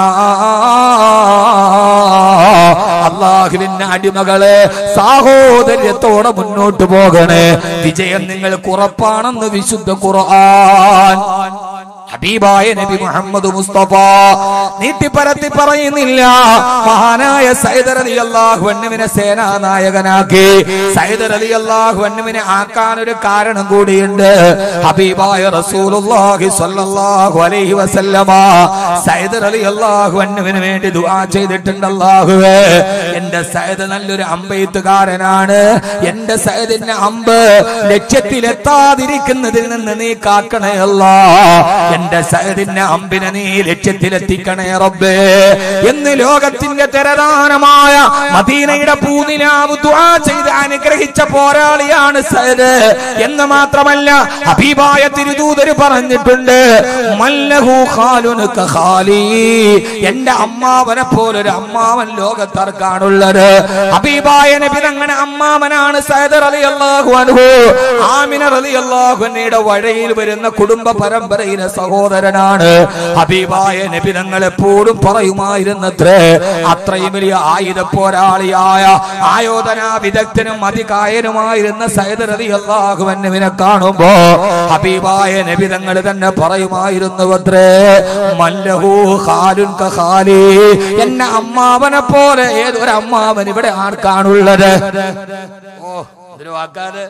അള്ളാഹുവിന്റെ അടിമകളെ സാഹോദര്യത്തോടെ മുന്നോട്ട് പോകണേ വിജയം നിങ്ങൾക്ക് ഉറപ്പാണെന്ന് വിശുദ്ധ ഖുർആൻ ഹബീബായ നബി മുഹമ്മദ് മുസ്തഫ നീട്ടിപ്പരത്തി പറയുന്നില്ല മഹാനായ സൈദർ അലി അള്ളാഹു അന്നുവിനെ സേനാനായകനാക്കി സൈദർ അലി അള്ളാഹു അന്നുവിനെ ആക്കാൻ ഒരു കാരണം കൂടിയുണ്ട് ഹബീബായ റസൂലുള്ളാഹി സ്വല്ലല്ലാഹു അലൈഹി വസല്ലമ സൈദർ അലി അള്ളാഹു അന്നുവിന് വേണ്ടി ദുആ ചെയ്തിട്ടുണ്ട് അള്ളാഹുവേ എന്റെ സൈദ് നല്ലൊരു അമ്പെയ്ത്തുകാരനാണ് എന്റെ സൈദിന്റെ അമ്പ് ലക്ഷ്യത്തിലെത്താതിരിക്കുന്നതിൽ നിന്ന് നീ കാക്കണേ അല്ലാ എന്റെ സൈദിന്റെ അമ്പിനെ നീ ലക്ഷ്യത്തിലെത്തിക്കണേ റബ്ബേ എന്ന് ലോകത്തിന്റെ തെരദാനമായ മദീനയുടെ പൂനിലാവ് ദുആ ചെയ്ത് അനുഗ്രഹിച്ച പോരാളിയാണ് സൈദ് എന്ന് മാത്രമല്ല ഹബീബായ തിരുദൂതര് പറഞ്ഞിട്ടുണ്ട് മല്ലഹു ഖാലുന് കഖാലി എന്റെ അമ്മാവനെ പോലൊരു അമ്മാവൻ ലോകത്താർക്കാണുള്ളത് ഹബീബായ നബി അങ്ങനെ അമ്മാവനാണ് സൈദർ റളിയല്ലാഹു അൻഹു ആമിന റളിയല്ലാഹു അൻഹയുടെ വഴയിൽ വരുന്ന കുടുംബ പരമ്പരയിലെ സഹോദരനാണ് ഹബീബായ നബി തങ്ങൾ എപ്പോഴും പറയുമായിരുന്നത്രേ അത്രയും വലിയ ആയുധ പോരാളിയായ ആയോധന വിദഗ്ധനും അതികായനുമായിരുന്ന സൈദർ റളിയല്ലാഹു അൻഹുവിനെ കാണുമ്പോ ഹബീബായ നബി തങ്ങൾ തന്നെ പറയുമായിരുന്നു അത്രേ മല്ലഹു ഖാലുൻ കഖാലി എന്നെ അമ്മാവനെ പോലെ ഏതൊരു അമ്മാവൻ ഇവിടെ ആർക്കാണുള്ളത് ഓ ഇതൊരു വാക്കാതെ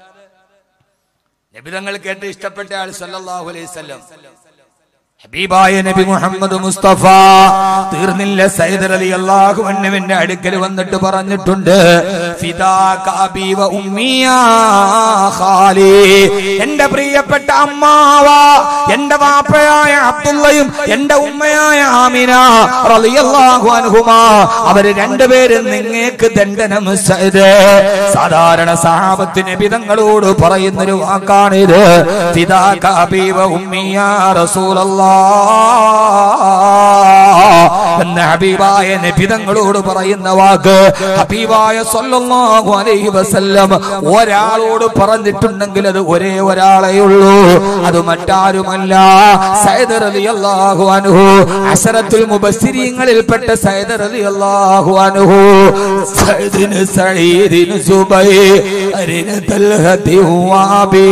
നബിതങ്ങൾ കേട്ട് ഇഷ്ടപ്പെട്ട ആൾ സല്ലല്ലാഹു അലൈഹി വസല്ലം ഹബീബായ നബി മുഹമ്മദ് മുസ്തഫ തീർന്നില്ല സൈദർ അലി അള്ളാഹു അണ്ണുവിന്റെ അടുക്കൽ വന്നിട്ട് പറഞ്ഞിട്ടുണ്ട് ഫിദാക അബീ വ ഉമ്മിയാ ഖാലി എന്റെ പ്രിയപ്പെട്ട അമ്മാവ എന്റെ വാപ്പയായ അബ്ദുള്ളയും എന്റെ ഉമ്മയായ ആമിന റളിയല്ലാഹു അൻഹുമാ അവര് രണ്ടുപേരും നിങ്ങേക്ക് ദണ്ഡനം സൈദ് സാധാരണ സഹാബത്ത് നബി തങ്ങളോട് പറയുന്നൊരു വാക്കാണിത് ഫിദാക അബീ വ ഉമ്മിയാ റസൂലല്ലാഹ് എന്ന് ഹബീബായ നബിതങ്ങളോട് പറയുന്ന വാക്ക് ഹബീബായ സല്ലല്ലാഹു അലൈഹി വസല്ലം ഒരാളോട് പറഞ്ഞിട്ടുണ്ടെങ്കിൽ അത് ഒരേ ഒരാളേ ഉള്ളൂ അത് മറ്റാരുമല്ല സൈദർ റളിയല്ലാഹു അൻഹു അശറത്തുൽ മുബസ്സിരീങ്ങളിൽപ്പെട്ട സൈദർ റളിയല്ലാഹു അൻഹു സൈദിന് സഈദിന് സുബൈറിന് തൽഹതി വാബി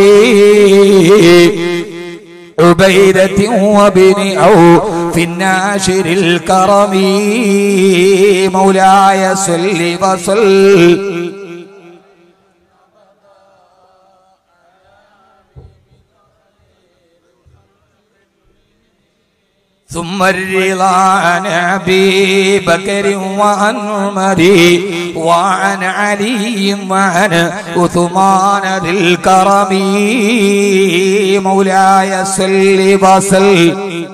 عبيدة وبن أو في الناشر الكرم مولاي صل وصل ثم الرضا عن أبي بكر وعن عمر وعن علي وعن عثمان ذي الكرم مولاي صل وسلم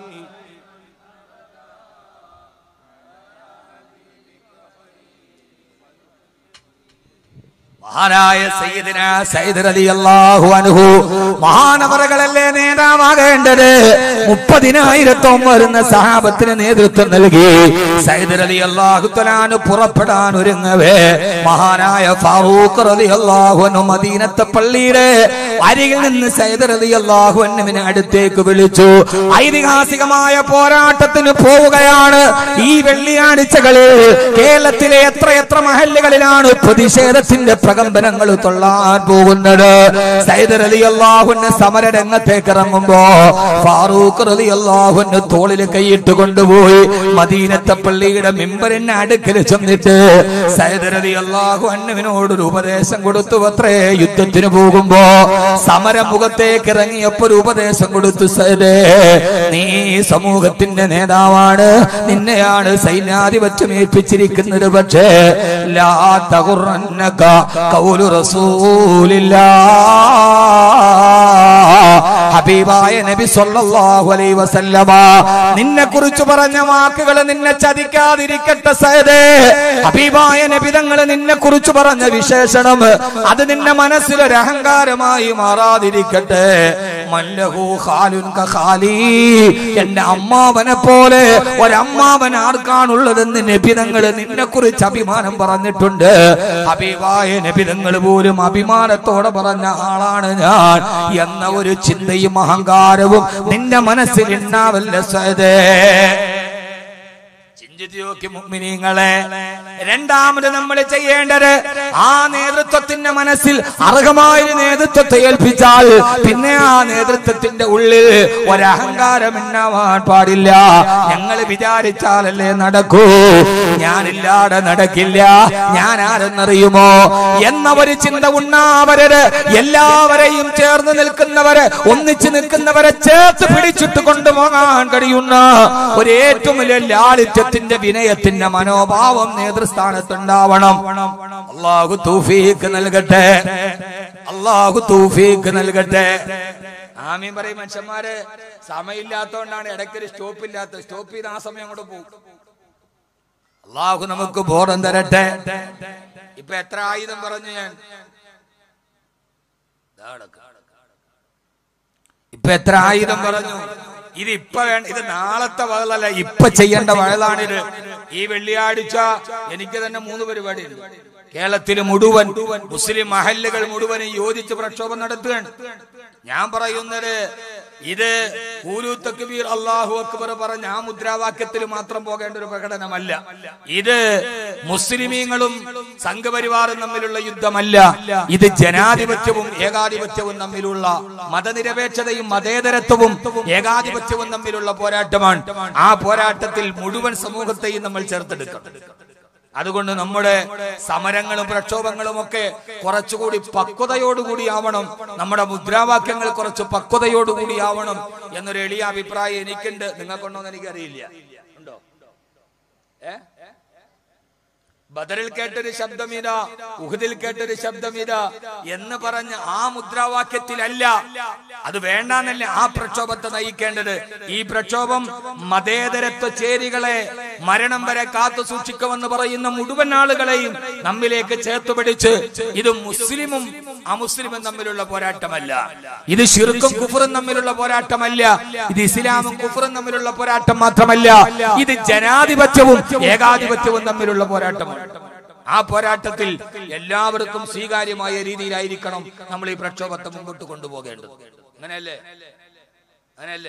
മഹാനായ സയ്യിദിന സയ്യിദ് റളിയല്ലാഹു അൻഹു മഹാനവറുകളല്ലേ നേതാവാകേണ്ടത് മുപ്പതിനായിരത്തോം വരുന്ന സഹാബത്തിന് നേതൃത്വം നൽകി സയ്യിദ് റളിയല്ലാഹു തആല പുറപ്പെടാൻ ഒരുങ്ങവേ മഹാനായ ഫാറൂഖ് റളിയല്ലാഹു അൻഹു മദീനത്തെ പള്ളിയുടെ അരികിൽ നിന്ന് സയ്യിദ് റളിയല്ലാഹു അൻഹുവിനെ അടുത്തേക്ക് വിളിച്ചു ഐതിഹാസികമായ പോരാട്ടത്തിന് പോവുകയാണ് ഈ വെള്ളിയാഴ്ചകളിൽ കേരളത്തിലെ എത്ര എത്ര മഹല്ലുകളിലാണ് പ്രതിഷേധത്തിന്റെ പ്രകമ്പനങ്ങൾ തൊള്ളാൻ പോകുന്നത് സൈദർ അലി അള്ളാഹുന് സമരരംഗത്തേക്ക് ഇറങ്ങുമ്പോ ഫാറൂഖ് അലി അള്ളാഹുന് തോളിൽ കൈയിട്ട് കൊണ്ടുപോയി മദീനത്തെ പള്ളിയുടെ മെമ്പറിന്റെ അടുക്കൽ ചെന്നിട്ട് സൈദർ അലി അള്ളാഹു അന്നുവിനോടൊരു ഉപദേശം കൊടുത്തു അത്രേ യുദ്ധത്തിന് പോകുമ്പോ സമരമുഖത്തേക്ക് ഇറങ്ങിയപ്പോ ഒരു ഉപദേശം കൊടുത്തു സൈദേ നീ സമൂഹത്തിന്റെ നേതാവാണ് നിന്നെയാണ് സൈന്യാധിപത്യം ഏൽപ്പിച്ചിരിക്കുന്നത് പക്ഷേ ലാ തകുറന്നക കൗലു റസൂലില്ലാ ഹബീബായ നബി സല്ലല്ലാഹു അലൈഹി വസല്ലമ നിന്നെ കുറിച്ച് പറഞ്ഞ വാക്കുകൾ നിന്നെ ചതിക്കാതിരിക്കട്ടെ സയദേ ഹബീബായ നബി തങ്ങൾ നിന്നെ കുറിച്ച് പറഞ്ഞ വിശേഷണം അത് നിന്റെ മനസ്സിലൊരു അഹങ്കാരമായി മാറാതിരിക്കട്ടെ മല്ലഹു ഖാലുൻ ഖാലി എന്റെ അമ്മാവനെ പോലെ ഒരമ്മാവൻ ആർക്കാണുള്ളതെന്ന് നബിതങ്ങൾ നിന്നെ കുറിച്ച് അഭിമാനം പറഞ്ഞിട്ടുണ്ട് ഹബീബായ നബിതങ്ങൾ പോലും അഭിമാനത്തോടെ പറഞ്ഞ ആളാണ് ഞാൻ എന്ന ഒരു ചിന്തയും അഹങ്കാരവും നിന്റെ മനസ്സിൽ ഉണ്ടാവല്ല സദേ ചിന്തിച്ചു നോക്കി മുഗ്മിനീങ്ങളെ രണ്ടാമത് നമ്മൾ ചെയ്യേണ്ടത് ആ നേതൃത്വത്തിന്റെ മനസ്സിൽ അർഹമായ ഒരു നേതൃത്വത്തെ ഏൽപ്പിച്ചാൽ പിന്നെ ആ നേതൃത്വത്തിന്റെ ഉള്ളിൽ ഒരഹങ്കാരം ഉണ്ടാവാൻ പാടില്ല ഞങ്ങൾ വിചാരിച്ചാലല്ലേ നടക്കൂ ഞാനില്ലാതെ നടക്കില്ല ഞാൻ ആരെന്നറിയുമോ എന്ന ഒരു ചിന്ത ഉണ്ടാവരുത് എല്ലാവരെയും ചേർന്ന് നിൽക്കുന്നവരെ ഒന്നിച്ച് നിൽക്കുന്നവരെ ചേർത്ത് പിടിച്ചിട്ട് കൊണ്ടുപോകാൻ കഴിയുന്ന ഒരു ഏറ്റവും വലിയ ലാളിത്യത്തിന്റെ വിനയത്തിന്റെ മനോഭാവം നേതൃസ്ഥാനത്തുണ്ടാവണം അള്ളാഹു തൗഫീഖ് നൽകട്ടെ അള്ളാഹു തൗഫീഖ് നൽകട്ടെ ആമീൻ പറയും മനുഷ്യന്മാര് സമയമില്ലാത്തോണ്ടാണ് ഇടയ്ക്കൊരു സ്റ്റോപ്പ് ഇല്ലാത്ത സ്റ്റോപ്പ് ചെയ്ത് ആ സമയം അങ്ങോട്ട് പോകും അള്ളാഹു നമുക്ക് ബോധം തരട്ടെ ഇപ്പൊ എത്ര ആയുധം പറഞ്ഞു ഞാൻ ദാ കിടക്ക്. ഇപ്പൊ എത്ര ആയുധം പറഞ്ഞു ഇത് ഇപ്പൊ വേണ്ട ഇത് നാളത്തെ വയലല്ല ഇപ്പൊ ചെയ്യേണ്ട വയലാണിത് ഈ വെള്ളിയാഴ്ച എനിക്ക് തന്നെ മൂന്ന് പരിപാടി കേരളത്തിൽ മുഴുവൻ മുസ്ലിം മഹല്ലുകൾ മുഴുവനും യോജിച്ച് പ്രക്ഷോഭം നടത്തുകയാണ് ഞാൻ പറയുന്നത് ഇത് കൂലു തക്ബീർ അള്ളാഹു അക്ബർ പറഞ്ഞ ആ മുദ്രാവാക്യത്തിൽ മാത്രം പോകേണ്ട ഒരു പ്രകടനമല്ല ഇത് മുസ്ലിമീങ്ങളും സംഘപരിവാറും തമ്മിലുള്ള യുദ്ധമല്ല ഇത് ജനാധിപത്യവും ഏകാധിപത്യവും തമ്മിലുള്ള മതനിരപേക്ഷതയും മതേതരത്വവും ഏകാധിപത്യവും തമ്മിലുള്ള പോരാട്ടമാണ് ആ പോരാട്ടത്തിൽ മുഴുവൻ സമൂഹത്തെയും നമ്മൾ ചേർത്തെടുക്കണം അതുകൊണ്ട് നമ്മുടെ സമരങ്ങളും പ്രക്ഷോഭങ്ങളും ഒക്കെ കുറച്ചുകൂടി പക്വതയോടുകൂടി ആവണം നമ്മുടെ മുദ്രാവാക്യങ്ങൾ കുറച്ച് പക്വതയോടുകൂടി ആവണം എന്നൊരു എളിയ അഭിപ്രായം എനിക്കുണ്ട് നിങ്ങൾക്കുണ്ടോ എന്ന് എനിക്കറിയില്ല ഉണ്ടോ ഏ ബദറിൽ കേട്ടൊരു ശബ്ദം ഇതാ ഉഹദിൽ കേട്ടൊരു ശബ്ദം ഇതാ എന്ന് പറഞ്ഞ ആ മുദ്രാവാക്യത്തിലല്ല അത് വേണ്ടാന്നല്ല ആ പ്രക്ഷോഭത്തെ നയിക്കേണ്ടത് ഈ പ്രക്ഷോഭം മതേതരത്വ ചേരികളെ മരണം വരെ കാത്തു സൂക്ഷിക്കുമെന്ന് പറയുന്ന മുഴുവൻ ആളുകളെയും നമ്മിലേക്ക് ചേർത്ത് പിടിച്ച് ഇത് മുസ്ലിമും അമുസ്ലിമും തമ്മിലുള്ള പോരാട്ടമല്ല ഇത് ഷിർക്കും കുഫറും തമ്മിലുള്ള പോരാട്ടമല്ല ഇത് ഇസ്ലാമും കുഫറും തമ്മിലുള്ള പോരാട്ടം മാത്രമല്ല ഇത് ജനാധിപത്യവും ഏകാധിപത്യവും തമ്മിലുള്ള പോരാട്ടമാണ് ആ പോരാട്ടത്തിൽ എല്ലാവർക്കും സ്വീകാര്യമായ രീതിയിലായിരിക്കണം നമ്മൾ ഈ പ്രക്ഷോഭത്തെ മുമ്പോട്ട് കൊണ്ടുപോകേണ്ടത് അങ്ങനെയല്ലേ അങ്ങനെയല്ലേ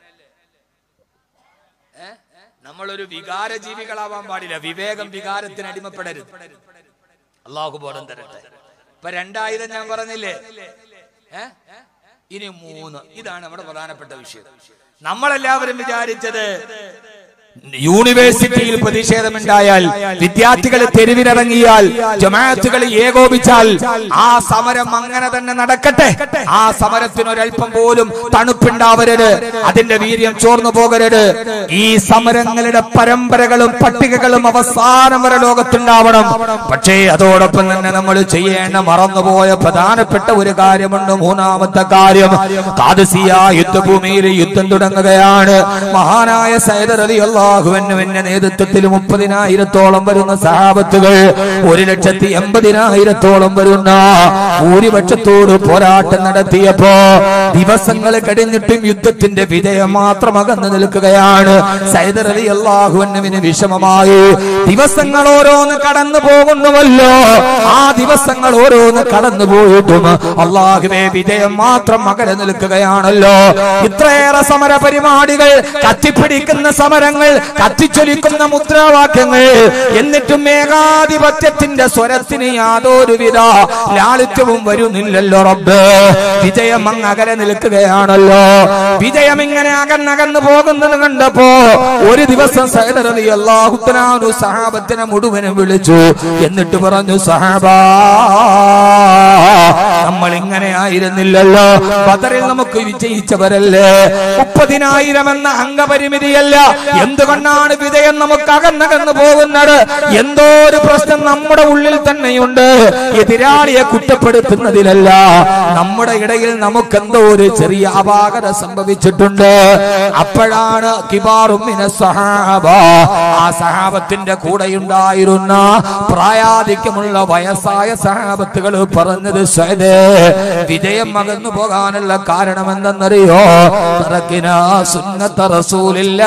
ഏ? നമ്മളൊരു വികാര ജീവികളാവാൻ പാടില്ല വിവേകം വികാരത്തിന് അടിമപ്പെടരുത് അള്ളാഹു ബോധം തരട്ടെ ഇപ്പൊ രണ്ടായിരം ഞാൻ പറഞ്ഞില്ലേ ഏ? ഇനി മൂന്ന് ഇതാണ് നമ്മുടെ പ്രധാനപ്പെട്ട വിഷയം നമ്മളെല്ലാവരും വിചാരിച്ചത് യൂണിവേഴ്സിറ്റിയിൽ പ്രതിഷേധമുണ്ടായാൽ വിദ്യാർത്ഥികൾ തെരുവിലിറങ്ങിയാൽ ജമാഅത്തുകൾ ഏകോപിച്ചാൽ ആ സമരം അങ്ങനെ തന്നെ നടക്കട്ടെ ആ സമരത്തിന് ഒരല്പം പോലും തണുപ്പുണ്ടാവരുത് അതിന്റെ വീര്യം ചോർന്നു പോകരുത് ഈ സമരങ്ങളുടെ പരമ്പരകളും പട്ടികകളും അവസാനം വരെ ലോകത്തുണ്ടാവണം പക്ഷേ അതോടൊപ്പം തന്നെ നമ്മൾ ചെയ്യേണ്ട മറന്നുപോയ പ്രധാനപ്പെട്ട ഒരു കാര്യമുണ്ട് മൂന്നാമത്തെ കാര്യം കാദസിയ യുദ്ധഭൂമിയിൽ യുദ്ധം തുടങ്ങുകയാണ് മഹാനായ സൈദർ അലി അള്ളാഹുവിന്റെ നേതൃത്വത്തിൽ മുപ്പതിനായിരത്തോളം വരുന്ന സഹാബത്തുകൾ ഒരു ലക്ഷത്തി എൺപതിനായിരത്തോളം വരുന്ന ഭൂരിപക്ഷത്തോട് പോരാട്ടം നടത്തിയപ്പോ ദിവസങ്ങൾ കഴിഞ്ഞിട്ടും യുദ്ധത്തിന്റെ വിജയം മാത്രം അകന്നു നിൽക്കുകയാണ് സൈദർ അലി അള്ളാഹുവിന് വിഷമമായി ദിവസങ്ങൾ ഓരോന്ന് കടന്നു പോകുന്നുവല്ലോ ആ ദിവസങ്ങൾ ഓരോന്ന് കടന്നു പോയിട്ടും അള്ളാഹുവെ വിജയം മാത്രം അകലെ നിൽക്കുകയാണല്ലോ ഇത്രയേറെ സമര പരിപാടികൾ കത്തിപ്പിടിക്കുന്ന സമരങ്ങൾ കത്തിച്ചൊലിക്കുന്ന മുദ്രാവാക്യങ്ങൾ എന്നിട്ടും ഏകാധിപത്യത്തിന്റെ സ്വരത്തിന് യാതൊരുവിധ ലാളിത്യവും വരുന്നില്ലല്ലോ റബ്ബ് വിജയം അങ്ങ് അകലെ നിൽക്കുകയാണല്ലോ വിജയം ഇങ്ങനെ അകന്നകന്നു പോകുന്നത് കണ്ടപ്പോ ഒരു ദിവസം സൈദറലി അള്ളാഹുത്തനാനു സഹാബത്തിനെ മുഴുവനും വിളിച്ചു എന്നിട്ട് പറഞ്ഞു സഹാബാ നമ്മൾ ഇങ്ങനെ ആയിരുന്നില്ലല്ലോ ബദറിൽ നമുക്ക് വിജയിച്ചവരല്ലേ മുപ്പതിനായിരം എന്ന അംഗപരിമിതിയല്ല എന്തുകൊണ്ടാണ് വിജയം നമുക്ക് അകന്നകന്നു പോകുന്നത് എന്തോ ഒരു പ്രശ്നം നമ്മുടെ ഉള്ളിൽ തന്നെയുണ്ട് എതിരാളിയെ കുറ്റപ്പെടുത്തുന്നതിലല്ല നമ്മുടെ ഇടയിൽ നമുക്ക് എന്തോ ഒരു ചെറിയ അപാകത സംഭവിച്ചിട്ടുണ്ട് അപ്പോഴാണ് കിബാറുമിന സഹാബ ആ സഹാബത്തിന്റെ കൂടെയുണ്ടായിരുന്ന പ്രായാധിക്യമുള്ള വയസ്സായ സഹാബത്തുകൾ പറഞ്ഞത് സൈദേ വിജയം അകന്നു പോകാനുള്ള കാരണം എന്തെന്നറിയോ തറക്കിന സുന്നത്ത റസൂലില്ല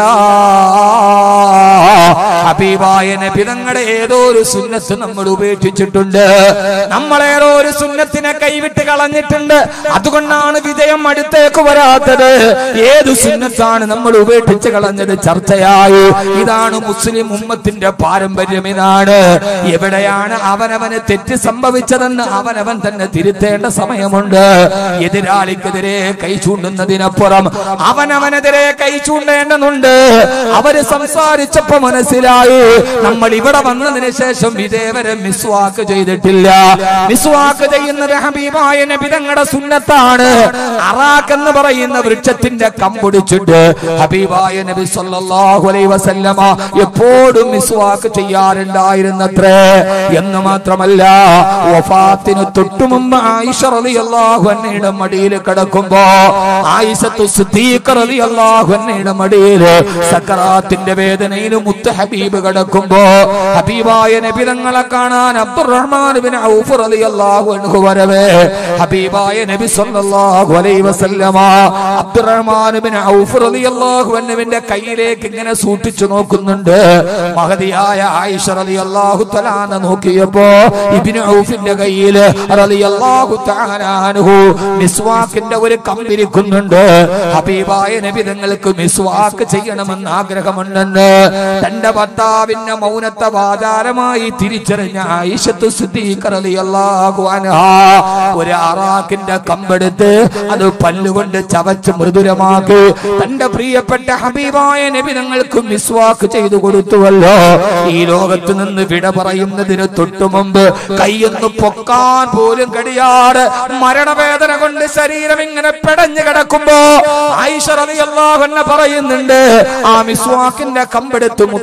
ഹബീബായ നബി തങ്ങളുടെ ഏതോ ഒരു സുന്നത്ത് നമ്മൾ ഉപേക്ഷിച്ചിട്ടുണ്ട് നമ്മളേതോ ഒരു സുന്നത്തിനെ കൈവിട്ട് കളഞ്ഞിട്ടുണ്ട് അതുകൊണ്ടാണ് വിജയം അടുത്തേക്ക് വരാത്തത് ഏത് സുന്നത്താണ് നമ്മൾ ഉപേക്ഷിച്ച് കളഞ്ഞത് ചർച്ചയായി ഇതാണ് മുസ്ലിം ഉമ്മത്തിന്റെ പാരമ്പര്യം ഇതാണ് എവിടെയാണ് അവനവന് തെറ്റ് സംഭവിച്ചതെന്ന് അവനവൻ തന്നെ തിരുത്തേണ്ട സമയമുണ്ട് എതിരാളിക്കെതിരെ കൈ ചൂണ്ടുന്നതിനപ്പുറം അവനവനെതിരെ കൈ ചൂണ്ടേണ്ടതുണ്ട് അവര് സംസാരിച്ചപ്പോ മനസ്സിലായി നമ്മൾ ഇവിടെ വന്നതിന് ശേഷം ഇതേവരെ മിസ്വാക്ക് ചെയ്തിട്ടില്ല മിസ്വാക്ക് ചെയ്യുന്നത് ഹബീബായ നബി തങ്ങളുടെ സുന്നത്താണ് അറാഖ് എന്ന് പറയുന്ന വൃക്ഷത്തിന്റെ കമ്പൊടിച്ചിട്ട് ഹബീബായ നബി സല്ലല്ലാഹു അലൈഹി വസല്ലമ എപ്പോഴും മിസ്വാക്ക് ചെയ്യാറുണ്ടായിരുന്നത്രേ എന്ന് മാത്രമല്ല വഫാത്തിന് തൊട്ടു മുമ്പ് ആയിഷ റളിയല്ലാഹു അൻഹയുടെ മടിയിൽ കിടക്കുമ്പോ ആയിഷത്തു സിദ്ദീഖ റളിയല്ലാഹു അൻഹയുടെ മടിയിൽ സക്കറാത്തിന്റെ വേദനയിൽ മുത്ത് ഹബീബ് കിടക്കുമ്പോ ഹബീബായ നബി തങ്ങളെ കാണാൻ അബ്ദുറഹ്മാൻ ബിൻ ഔഫ് റളിയല്ലാഹു അൻഹു വരവേ ഹബീബായ നബി സല്ലല്ലാഹു അലൈഹി വസല്ലമ അബ്ദുറഹ്മാൻ ബിൻ ഔഫ് റളിയല്ലാഹു അൻഹുവിന്റെ കയ്യിലേക്ക് ഇങ്ങനെ സൂക്ഷിച്ചു നോക്കുന്നുണ്ട് മഹതിയായ ആയിഷ റളിയല്ലാഹു തആല നോക്കിയപ്പോ ഇബ്നു ഔഫിന്റെ കയ്യിൽ റളിയല്ലാഹു തആല അൻഹു മിസ്വാക്കിന്റെ ഒരു കമ്പിരിക്കുന്നുണ്ട് ഹബീബായ നബി തങ്ങൾക്ക് മിസ്വാക്ക് ചെയ്യണമെന്ന് ആഗ്രഹമുണ്ടെന്ന് തന്റെ ഭർത്താവിന്റെ മൗനത്തെ വാചാരമായി തിരിച്ചറിഞ്ഞ ആയിഷത്തു സിദ്ദീഖ റളിയല്ലാഹു അൻഹ ഒരു അറാഖിന്റെ കമ്പെടുത്ത് അത് പല്ലുകൊണ്ട് ചവച്ച് മൃദുരമാക്കി തന്റെ പ്രിയപ്പെട്ട ഹബീബായ നബി തങ്ങൾക്ക് മിസ്വാക്ക് ചെയ്തു കൊടുത്തുവല്ലോ ഈ ലോകത്ത് നിന്ന് വിട പറയുന്നതിന് തൊട്ടു മുമ്പ് കൈയൊന്ന് പൊക്കാൻ പോലും കഴിയാറ് മരണവേദന കൊണ്ട് ശരീരം ഇങ്ങനെ പെടഞ്ഞു കിടക്കുമ്പോ ആയിഷ റളിയല്ലാഹു അൻഹ പറയുന്നുണ്ട് ആ മിസ്വാക്കിന്റെ കമ്പെടുത്ത് മുത്ത്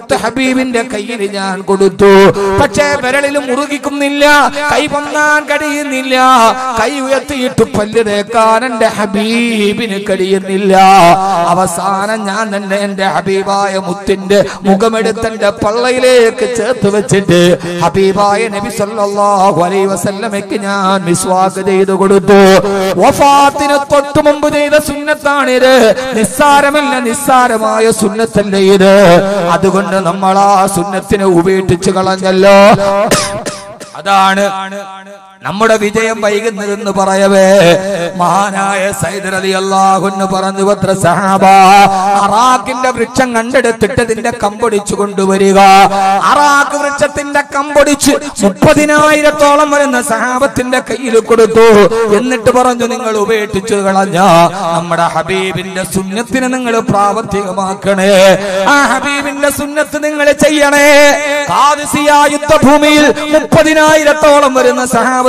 മുത്ത് ഹബീബിന്റെ കയ്യിൽ ഞാൻ കൊടുത്തു പക്ഷേ വിരലിൽ മുറുകിക്കുന്നില്ല കൈ പൊങ്ങാൻ കഴിയുന്നില്ല കൈ ഉയർത്തിയിട്ട് പല്ല് തേക്കാൻ എന്റെ ഹബീബിന് കഴിയുന്നില്ല അവസാനം ഞാൻ തന്നെ എന്റെ ഹബീബായ മുത്തിന്റെ മുഖമെടുത്ത് എന്റെ പള്ളയിലേക്ക് ചേർത്ത് വെച്ചിട്ട് ഹബീബായ നബി സല്ലല്ലാഹു അലൈഹി വസല്ലമയ്ക്ക് ഞാൻ മിസ്വാക്ക് ചെയ്തു കൊടുത്തു വഫാത്തിന് തൊട്ടു മുമ്പ് ചെയ്ത സുന്നത്താണിത് നിസ്സാരമല്ല നിസ്സാരമായ സുന്നത്തല്ലേ ഇത് അതുകൊണ്ട് നമ്മൾ ആ സുന്നത്തിനെ ഉപേക്ഷിച്ച് കളഞ്ഞല്ലോ അതാണ് നമ്മുടെ വിജയം വൈകുന്നതെന്ന് പറയവേ മഹാനായ സൈദർ അലി അള്ളാഹുന്ന് പറഞ്ഞു പത്ര സഹാബ അറാഖിന്റെ വൃക്ഷം കണ്ടെടുത്തിട്ട് ഇതിന്റെ കമ്പൊടിച്ചു കൊണ്ടുവരിക അറാഖ് വൃക്ഷത്തിന്റെ കമ്പൊടിച്ച് മുപ്പതിനായിരത്തോളം വരുന്ന സഹാബത്തിന്റെ കയ്യിൽ കൊടുത്തു എന്നിട്ട് പറഞ്ഞു നിങ്ങൾ ഉപേക്ഷിച്ചു കളഞ്ഞ നമ്മുടെ ഹബീബിന്റെ സുന്നത്തിനെ നിങ്ങൾ പ്രാവർത്തികമാക്കണേ ആ ഹബീബിന്റെ സുന്നത്ത് നിങ്ങൾ ചെയ്യണേ കാദിസിയ യുദ്ധഭൂമിയിൽ മുപ്പതിനായിരത്തോളം വരുന്ന സഹാബത്തുകൾ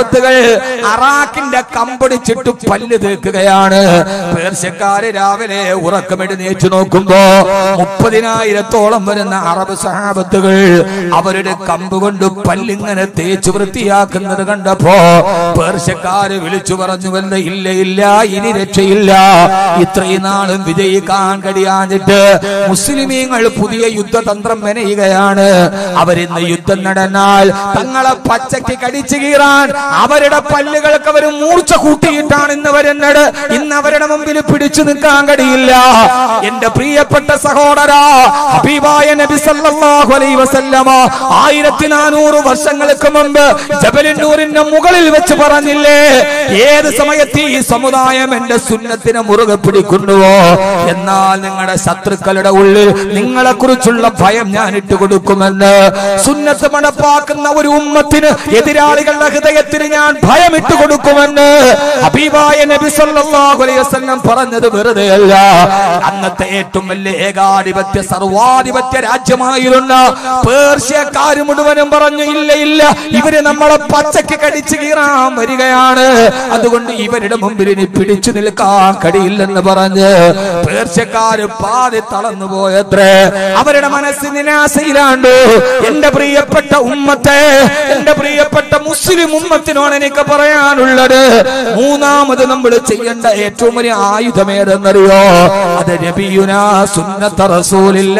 അറാഖിന്റെ കമ്പടിച്ചിട്ട് പല്ല് തേക്കുകയാണ് പേർഷ്യക്കാര് രാവിലെ ഉറക്കമെഴുന്നേറ്റ് നോക്കുമ്പോ മുപ്പതിനായിരത്തോളം വരുന്ന അറബ് സഹാബത്തുകൾ അവരുടെ കമ്പ് കൊണ്ട് പല്ലിങ്ങനെ തേച്ച് വൃത്തിയാക്കുന്നത് കണ്ടപ്പോ പേർഷ്യക്കാര് വിളിച്ചു പറഞ്ഞുവല്ല ഇല്ല ഇല്ല ഇനി രക്ഷയില്ല ഇത്രയും നാളും വിജയിക്കാൻ കഴിയാഞ്ഞിട്ട് മുസ്ലിമീങ്ങൾ പുതിയ യുദ്ധതന്ത്രം മെനയുകയാണ് അവരിന്ന് യുദ്ധം നടന്നാൽ തങ്ങളെ പച്ചയ്ക്ക് കടിച്ചു കീറാൻ അവരുടെ പല്ലുകൾക്ക് അവർ മൂർച്ച കൂട്ടിയിട്ടാണ് ഇന്ന് വരുന്നത് ഇന്ന് അവരുടെ മുമ്പിൽ പിടിച്ചു നിൽക്കാൻ കഴിയില്ല എന്റെ പ്രിയപ്പെട്ട സഹോദര ഹബീബായ നബി സല്ലല്ലാഹു അലൈഹി വസല്ലമ ആയിരത്തി നാനൂറ് വർഷങ്ങൾക്ക് മുമ്പ് ജബലിന്നൂരിന്റെ മുകളിൽ വെച്ച് പറഞ്ഞില്ലേ ഏത് സമയത്ത് ഈ സമുദായം എന്റെ സുന്നത്തിനെ മുറുകെ പിടിക്കുന്നുവോ എന്നാൽ നിങ്ങളുടെ ശത്രുക്കളുടെ ഉള്ളിൽ നിങ്ങളെ കുറിച്ചുള്ള ഭയം ഞാൻ ഇട്ടുകൊടുക്കുമെന്ന് സുന്നത്ത് മണപ്പാക്കുന്ന ഒരു ഉമ്മത്തിന് എതിരാളികളുടെ ഹൃദയത്തിന് ഞാൻ ഭയം ഇട്ടുകൊടുക്കുമെന്ന് ഹബീബായ നബി സല്ലല്ലാഹു അലൈഹി വസല്ലം പറഞ്ഞത് വെറുതെയല്ല അന്നത്തെ ഏറ്റവും വലിയ ഏകാധിപത്യ സർവാധിപത്യ രാജ്യമായിരുന്ന പേർഷ്യക്കാര് മുഴുവനും പറഞ്ഞു ഇല്ല ഇല്ല ഇവര് നമ്മളെ പച്ചക്ക് കടിച്ചു കീറാൻ വരികയാണ് അതുകൊണ്ട് ഇവരുടെ മുമ്പിൽ ഇനി പിടിച്ചു നിൽക്കാൻ കഴിയില്ലെന്ന് പറഞ്ഞ് പേർഷ്യക്കാര് പാതി തളർന്നു പോയത്രേ അവരുടെ മനസ്സ് നിരാശയിലാണ്ട് എന്റെ പ്രിയപ്പെട്ട ഉമ്മത്തെ എന്റെ പ്രിയപ്പെട്ട മുസ്ലിം ഉമ്മത്തിനോട് എനിക്ക് പറയാനുള്ളത് മൂന്നാമത് നമ്മൾ ചെയ്യേണ്ട ഏറ്റവും വലിയ ആയുധം ഏതെന്നറിയോ അത് നബിയുന സുന്നത്ത റസൂലില്ല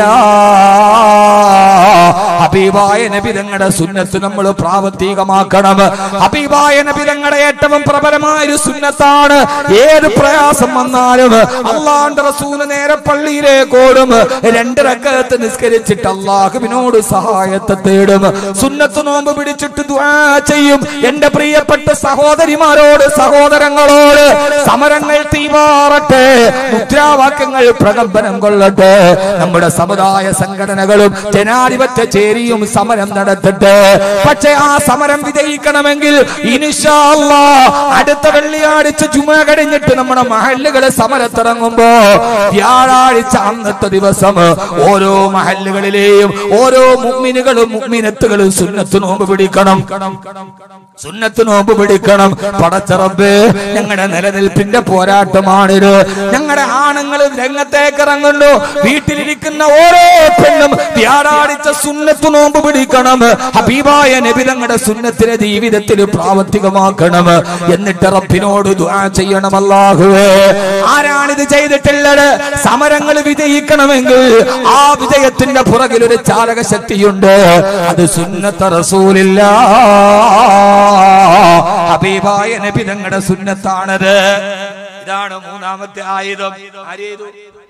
ഹബീബായ നബി തങ്ങളുടെ സുന്നത്ത് നമ്മൾ പ്രാവർത്തികമാക്കണം ഹബീബായ നബി തങ്ങളുടെ ഏറ്റവും പ്രബലമായ ഒരു സുന്നത്താണ് ഏത് പ്രയാസം വന്നാലും അള്ളാന്റെ റസൂല് നേരെ പള്ളിയിലേക്ക് ഓടും രണ്ട് റക്കത്ത് നിസ്കരിച്ചിട്ട് അള്ളാഹുവിനോട് സഹായത്തെ തേടും സുന്നത്ത് നോമ്പ് പിടിച്ചിട്ട് ദുആ ചെയ്യും എന്റെ പ്രിയപ്പെട്ട സഹോദരിമാരോട് സഹോദരങ്ങളോട് സമരങ്ങൾ തീമാറട്ടെ മുദ്രാവാക്യങ്ങൾ പ്രകമ്പനം കൊള്ളട്ടെ നമ്മുടെ സമുദായ സംഘടനകളും ജനാധിപത്യ ചേരിയും സമരം നടത്തട്ടെ പക്ഷെ ആ സമരം വിജയിക്കണമെങ്കിൽ ഇനിഷാ അല്ലാ അടുത്ത വെള്ളിയാഴ്ച ജുമ കഴിഞ്ഞിട്ട് നമ്മുടെ മഹല്ലുകളെ സമരത്തിറങ്ങുമ്പോ വ്യാഴാഴ്ച അന്നത്തെ ദിവസം ഓരോ മഹല്ലുകളിലെയും ഓരോ മുമ്മിനുകളും മുമ്മിനത്തുകളും സുന്നത്ത് നോമ്പ് പിടിക്കണം സുന്നത്ത് നോമ്പ് പിടിക്കണം പടച്ചറബ് ഞങ്ങളുടെ നിലനിൽപ്പിന്റെ പോരാട്ടമാണിത് ഞങ്ങളുടെ ആണുങ്ങൾ രംഗത്തേക്ക് ഇറങ്ങുന്നു വീട്ടിലിരിക്കുന്ന ഓരോ പെണ്ണും വ്യാഴാഴ്ച സുന്നത്ത് നോമ്പ് പിടിക്കണം ഹബീബായ നബി തങ്ങളുടെ സുന്നത്തിനെ ജീവിതത്തിൽ പ്രാവർത്തികമാക്കണം എന്നിട്ട് റബ്ബിനോട് ദുആ ചെയ്യണം അല്ലാഹുവേ ആരാണിത് ചെയ്തിട്ടുള്ളത് സമരങ്ങൾ വിജയിക്കണമെങ്കിൽ ആ വിജയത്തിന്റെ പുറകിൽ ഒരു ചാലക ശക്തിയുണ്ട് അത് സുന്നത്ത റസൂലില്ല ഹബീബായ നബി തങ്ങളുടെ സുന്നത്താണത് ഇതാണ് മൂന്നാമത്തെ ആയുധം ആരേതു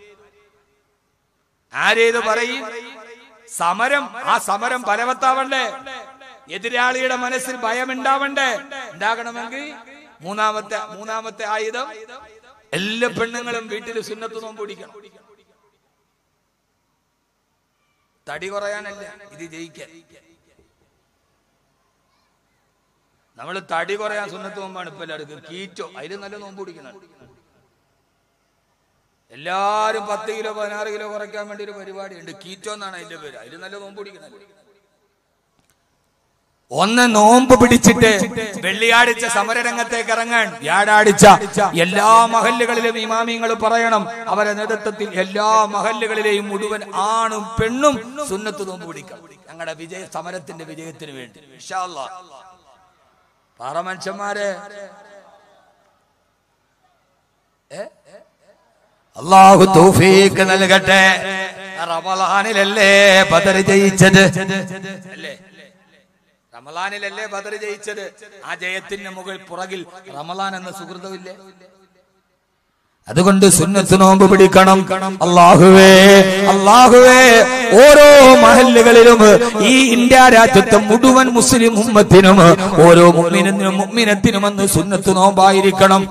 ആരേത് പറയും സമരം ആ സമരം ഫലവത്താവണ്ടേ എതിരാളിയുടെ മനസ്സിൽ ഭയം ഉണ്ടാവണ്ടേ ഉണ്ടാകണമെങ്കിൽ മൂന്നാമത്തെ മൂന്നാമത്തെ ആയുധം എല്ലാ പെണ്ണുങ്ങളും വീട്ടിൽ സുന്നത്ത് നോമ്പ് പിടിക്കണം തടി കുറയാനല്ല ഇത് ജയിക്കാൻ നമ്മൾ തടി കുറയാൻ സുന്നത്ത് നോമ്പാണ് ഇപ്പൊ എല്ലാവർക്കും കീറ്റോ അതിൽ നല്ല നോമ്പ് പിടിക്കണം എല്ലാരും പത്ത് കിലോ പതിനാറ് കിലോ കുറയ്ക്കാൻ വേണ്ടി ഒരു പരിപാടി ഉണ്ട് കീറ്റോ എന്നാണ് അതിന്റെ പേര് അതിൽ നല്ല നോമ്പ് പിടിക്കണം ഒന്ന് നോമ്പ് പിടിച്ചിട്ട് വെള്ളിയാഴ്ച സമരരംഗത്തേക്ക് ഇറങ്ങാൻ വ്യാഴാഴ്ച എല്ലാ മഹല്ലുകളിലും ഇമാമിങ്ങൾ പറയണം അവരെ നേതൃത്വത്തിൽ എല്ലാ മഹല്ലുകളിലെയും മുഴുവൻ ആണും പെണ്ണും സുന്നത്ത് നോമ്പ് പിടിക്കണം ഞങ്ങളുടെ വിജയ സമരത്തിന്റെ വിജയത്തിന് വേണ്ടി ഇൻഷാ അല്ലാ. പറ മനുഷ്യന്മാരെ ഏ? അള്ളാഹു തൗഫീക്ക് നൽകട്ടെ റമലാനിലല്ലേ ബദർ ജയിച്ചത് അല്ലേ റമലാനിലല്ലേ ബദർ ജയിച്ചത് ആ ജയത്തിന് മുകൾ പുറകിൽ റമലാൻ എന്ന സുഹൃതമില്ലേ അതുകൊണ്ട് സുന്നത്ത് നോമ്പ് പിടിക്കണം അള്ളാഹുവേ അള്ളാഹുവേ ഓരോ മഹല്ലുകളിലും ഈ ഇന്ത്യ രാജ്യത്തെ മുഴുവൻ മുസ്ലിം ഉമ്മത്തിനും ഓരോ മുമ്മിനും മുമ്മിനത്തിനും അന്ന് സുന്നത്ത് നോമ്പായിരിക്കണം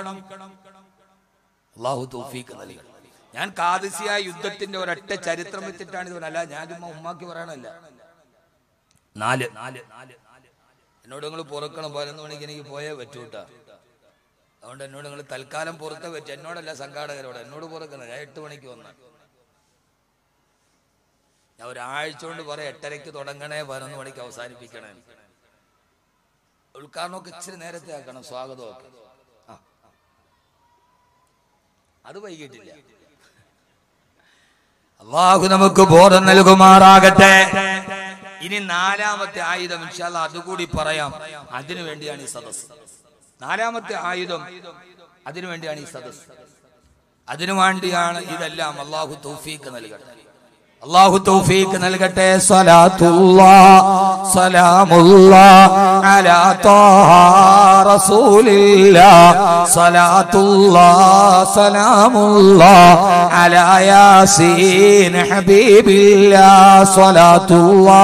അള്ളാഹു തൗഫീഖ് നൽകണം ഞാൻ കാദിസിയ യുദ്ധത്തിന്റെ ഒരൊറ്റ ചരിത്രം വെച്ചിട്ടാണ് ഇത് അല്ല ഞാൻ ചുമ്മാ ഉമ്മാക്കി പറയണല്ല നാല് നാല് എന്നോട് നിങ്ങൾ പുറക്കണം പതിനൊന്ന് മണിക്ക് എനിക്ക് പോയേ പറ്റൂട്ടാ അതുകൊണ്ട് എന്നോട് നിങ്ങൾ തൽക്കാലം പുറത്തേ പറ്റും എന്നോടല്ല സംഘാടകരോട് എന്നോട് പുറക്കണം ഞാൻ എട്ട് മണിക്ക് വന്ന ഞാൻ ഒരാഴ്ച കൊണ്ട് പറയാം എട്ടരയ്ക്ക് തുടങ്ങണേ പതിനൊന്ന് മണിക്ക് അവസാനിപ്പിക്കണേ ഉദ്ഘാടനമൊക്കെ ഇച്ചിരി നേരത്തെ ആക്കണം സ്വാഗതമൊക്കെ ആ അത് വൈകിട്ടില്ല അള്ളാഹു നമുക്ക് ബോധം നൽകുമാറാകട്ടെ ഇനി നാലാമത്തെ ആയുധം ഇൻഷാല്ല അതുകൂടി പറയാം അതിനു വേണ്ടിയാണ് ഈ സദസ് നാലാമത്തെ ആയുധം അതിനു വേണ്ടിയാണ് ഈ സദസ് അതിനു വേണ്ടിയാണ് ഇതെല്ലാം അള്ളാഹു തൗഫീക്ക് നൽകട്ടെ അള്ളാഹു തൗഫീക്ക് നൽകട്ടെ സലാത്തുല്ലാ സലാമുല്ലാ അലാ ത്വാഹ റസൂലില്ലാ സലാത്തുല്ലാ സലാമുല്ലാ അലാ യാസീൻ ഹബീബില്ലാ സലാത്തുല്ലാ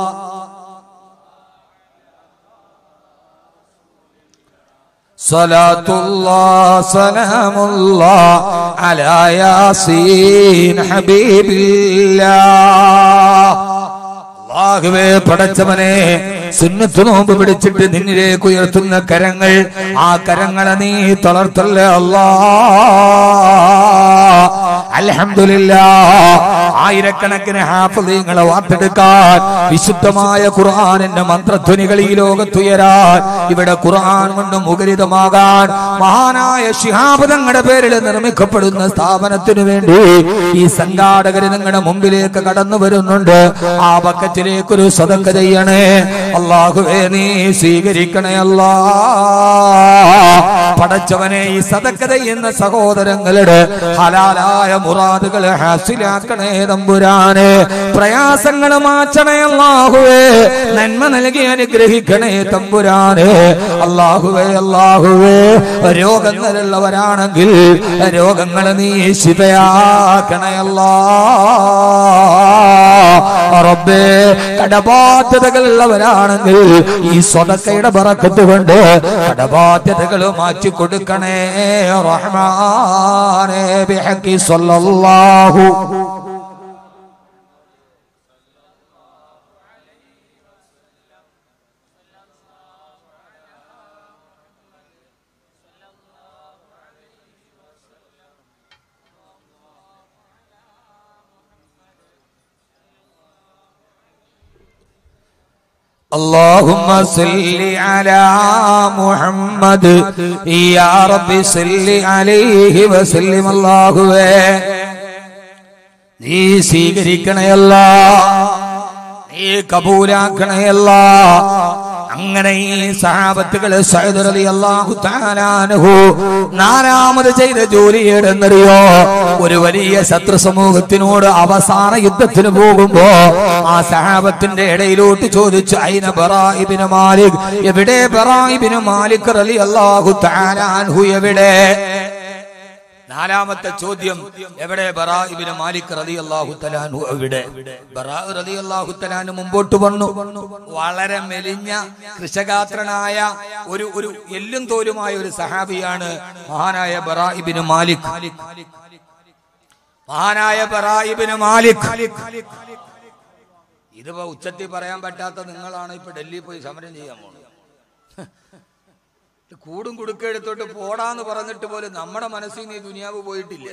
صلاة الله سلام الله على ياسين حبيب الله അള്ളാഹുവേ പടച്ചവനെ സുന്നത്ത് നോമ്പ് പിടിച്ചിട്ട് നിന്നിലേക്ക് ഉയർത്തുന്ന കരങ്ങൾ ആ കരങ്ങളെ നീ തളർത്തല്ലേ അല്ലാ അൽഹംദുലില്ല ആയിരക്കണക്കിന് ഹാഫിളീങ്ങളെ വാർത്തെടുക്കാൻ വിശുദ്ധമായ ഖുർആാനിന്റെ മന്ത്രധ്വനികൾ ഈ ലോകത്തുയരാൻ ഇവിടെ ഖുർആൻ കൊണ്ട് മുഖരിതമാകാൻ മഹാനായ ശിഹാബ് തങ്ങളുടെ പേരിൽ നിർമ്മിക്കപ്പെടുന്ന സ്ഥാപനത്തിനു വേണ്ടി ഈ സംഘാടകര് നിങ്ങളുടെ മുമ്പിലേക്ക് കടന്നു വരുന്നുണ്ട് ആ പക്കത്തിലേക്ക് ഒരു സ്വതക്ക ചെയ്യണേ അള്ളാഹുവേ നീ സ്വീകരിക്കണേ അല്ലാ പടച്ചവനെ ഈ സതക്ക ചെയ്യുന്ന സഹോദരങ്ങളുടെ ഹലാലായ മുറാദുകൾ ഹാസിലാക്കണേ തമ്പുരാനെ പ്രയാസങ്ങൾ മാറ്റണേ അല്ലാഹുവേ നന്മ നൽകി അനുഗ്രഹിക്കണേ തമ്പുരാനെ അല്ലാഹുവേ അല്ലാഹുവേ രോഗങ്ങളുള്ളവരാണെങ്കിൽ രോഗങ്ങൾ നീ ശിവയാക്കണേ അല്ലാ റബ്ബേ കടബാധ്യതകളുള്ളവരാണെങ്കിൽ ഈ സ്വതക്കയുടെ ബറക്കത്ത് കൊണ്ട് കടബാധ്യതകൾ മാറ്റി കൊടുക്കണേ റഹ്മാനേ ബിഹഖി സ്വല്ലല്ലാഹു اللهم صل على محمد يا رب صل عليه وسلم അല്ലാഹുവേ നീ സ്വീകരിക്കണയല്ല നീ കബൂലാക്കണയല്ല അങ്ങനെ ഈ സഹാബത്തുകള് സഹദർ അലി അള്ളാഹു താനാനുഹു നാലാമത് ചെയ്ത ജോലി ഏടെന്നറിയോ ഒരു വലിയ ശത്രു സമൂഹത്തിനോട് അവസാന യുദ്ധത്തിന് പോകുമ്പോ ആ സഹാബത്തിന്റെ ഇടയിലോട്ട് ചോദിച്ചു അയിന ബറായിബിന് മാലിക് എവിടെ ബറായിബിന് മാലിക് അലി അള്ളാഹു താനാൻഹു എവിടെ നാലാമത്തെ ചോദ്യം എവിടെ ബറാഇബിന് മാലിക് റതി അള്ളാഹു തലാനു എവിടെ ബറാ റതി അള്ളാഹു തലാനു മുമ്പോട്ട് വന്നു വളരെ മെലിഞ്ഞ കൃഷഗാത്രനായ ഒരു ഒരു എല്ലും തോലുമായ ഒരു സഹാബിയാണ് മഹാനായ ബറാഇബിന് മാലിക് മഹാനായ ബറായിബിന് മാലിക് ഇതിപ്പോ ഉച്ചത്തിൽ പറയാൻ പറ്റാത്ത നിങ്ങളാണ് ഇപ്പൊ ഡൽഹി പോയി സമരം ചെയ്യാൻ പോകുന്നത് കൂടും കുടുക്കെടുത്തോട്ട് പോടാന്ന് പറഞ്ഞിട്ട് പോലും നമ്മുടെ മനസ്സിൽ നിന്ന് ഈ ദുനിയാവ് പോയിട്ടില്ല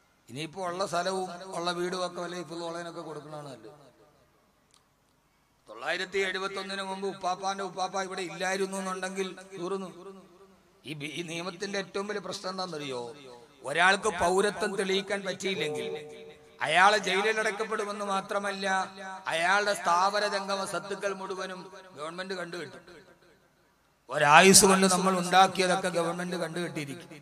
ഇനിയിപ്പോ ഉള്ള സ്ഥലവും ഉള്ള വീടും ഒക്കെ വല്ല ഇപ്പോൾ ഉള്ളതിനൊക്കെ കൊടുക്കണമെന്നല്ലോ തൊള്ളായിരത്തി എഴുപത്തി ഒന്നിന് മുമ്പ് ഉപ്പാപ്പാന്റെ ഉപ്പാപ്പ ഇവിടെ ഇല്ലായിരുന്നു എന്നുണ്ടെങ്കിൽ തീർന്നു ഈ ബി- ഈ നിയമത്തിന്റെ ഏറ്റവും വലിയ പ്രശ്നം എന്താണെന്നറിയോ ഒരാൾക്ക് പൗരത്വം തെളിയിക്കാൻ പറ്റിയില്ലെങ്കിൽ അയാളെ ജയിലിൽ അടക്കപ്പെടുമെന്ന് മാത്രമല്ല അയാളുടെ സ്ഥാപന ജംഗമ സത്തുക്കൾ മുഴുവനും ഗവൺമെന്റ് കണ്ടുകിട്ടും ഒരായുസ് കൊണ്ട് നമ്മൾ ഉണ്ടാക്കിയതൊക്കെ ഗവൺമെന്റ് കണ്ടുകെട്ടിയിരിക്കും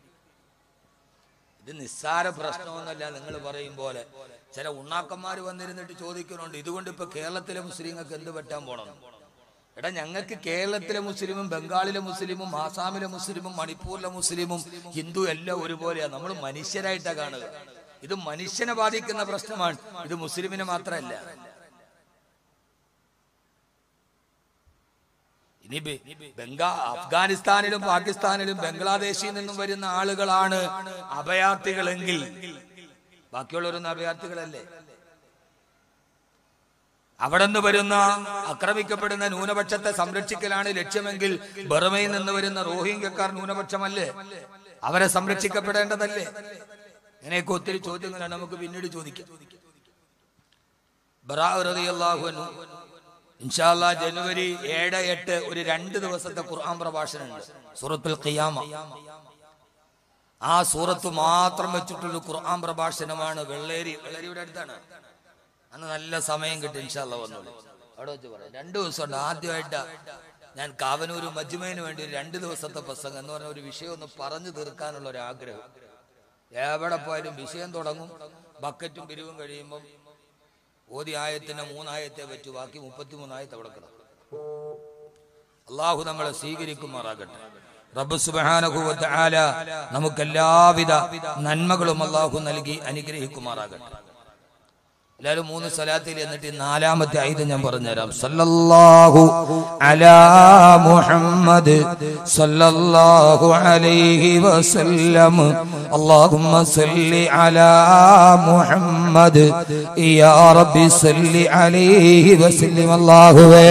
ഇത് നിസ്സാര പ്രശ്നമൊന്നുമല്ല നിങ്ങൾ പറയും പോലെ ചില ഉണ്ണാക്കന്മാർ വന്നിരുന്നിട്ട് ചോദിക്കുന്നുണ്ട് ഇതുകൊണ്ട് ഇപ്പൊ കേരളത്തിലെ മുസ്ലിങ്ങൾക്ക് എന്ത് പറ്റാൻ പോണം എടാ ഞങ്ങൾക്ക് കേരളത്തിലെ മുസ്ലിമും ബംഗാളിലെ മുസ്ലിമും ആസാമിലെ മുസ്ലിമും മണിപ്പൂരിലെ മുസ്ലിമും ഹിന്ദു എല്ലാം ഒരുപോലെയാണ് നമ്മൾ മനുഷ്യരായിട്ടാ കാണുക ഇത് മനുഷ്യനെ ബാധിക്കുന്ന പ്രശ്നമാണ് ഇത് മുസ്ലിമിനെ മാത്രമല്ല ഇനി ബെ- ബംഗാ അഫ്ഗാനിസ്ഥാനിലും പാകിസ്ഥാനിലും ബംഗ്ലാദേശിൽ നിന്നും വരുന്ന ആളുകളാണ് അഭയാർത്ഥികളെങ്കിൽ ബാക്കിയുള്ളവരൊന്നും അഭയാർത്ഥികളല്ലേ അവിടെ നിന്ന് വരുന്ന ആക്രമിക്കപ്പെടുന്ന ന്യൂനപക്ഷത്തെ സംരക്ഷിക്കലാണ് ലക്ഷ്യമെങ്കിൽ ബർമയിൽ നിന്ന് വരുന്ന റോഹിംഗ്യക്കാർ ന്യൂനപക്ഷമല്ലേ അവരെ സംരക്ഷിക്കപ്പെടേണ്ടതല്ലേ ഇങ്ങനെയൊക്കെ ഒത്തിരി ചോദ്യങ്ങളാണ് നമുക്ക് പിന്നീട് ചോദിക്കാം ബറാഅ് റളിയല്ലാഹു അൻഹു ഇൻഷാല്ലാ ജനുവരി ഏഴ് എട്ട് ഒരു രണ്ട് ദിവസത്തെ ഖുർആൻ പ്രഭാഷണമുണ്ട് സൂറത്തുൽ ഖിയാമ ആ സൂറത്ത് മാത്രം വെച്ചിട്ടുള്ള ഖുർആൻ പ്രഭാഷണമാണ് വെള്ളേരി വെള്ളേരിയുടെ അടുത്താണ് അന്ന് നല്ല സമയം കിട്ടും ഇൻഷാല്ല വന്നോളൂ അവിടെ വെച്ച് പറയാം രണ്ടു ദിവസമുണ്ട് ആദ്യമായിട്ട് ഞാൻ കാവനൂരും മജ്മയിന് വേണ്ടി ഒരു രണ്ട് ദിവസത്തെ പ്രസംഗം എന്ന് പറഞ്ഞ ഒരു വിഷയം ഒന്ന് പറഞ്ഞു തീർക്കാനുള്ള ഒരു ആഗ്രഹം എവിടെ പോയാലും വിഷയം തുടങ്ങും ബക്കറ്റും പിരിവും കഴിയുമ്പം ഓതി ആയത്തിന് മൂന്നായത്തെ വെച്ചു ബാക്കി മുപ്പത്തിമൂന്നായത്ത് അവിടെ കിടക്കും അള്ളാഹു നമ്മളെ സ്വീകരിക്കുമാറാകട്ടെ റബ്ബ് സുബ്ഹാനഹു വ തആല നമുക്ക് എല്ലാവിധ നന്മകളും അള്ളാഹു നൽകി അനുഗ്രഹിക്കുമാറാകട്ടെ എല്ലാവരും മൂന്ന് സ്വലാത്തിൽ എന്നിട്ട് ഈ നാലാമത്തെ ആയത് ഞാൻ പറഞ്ഞുതരാം സല്ലല്ലാഹു അലാ മുഹമ്മദ് സല്ലല്ലാഹു അലൈഹി വസല്ലം അല്ലാഹുമ്മ സല്ലി അലാ മുഹമ്മദ് യാ റബ്ബി സല്ലി അലൈഹി വസല്ലം അല്ലാഹുവേ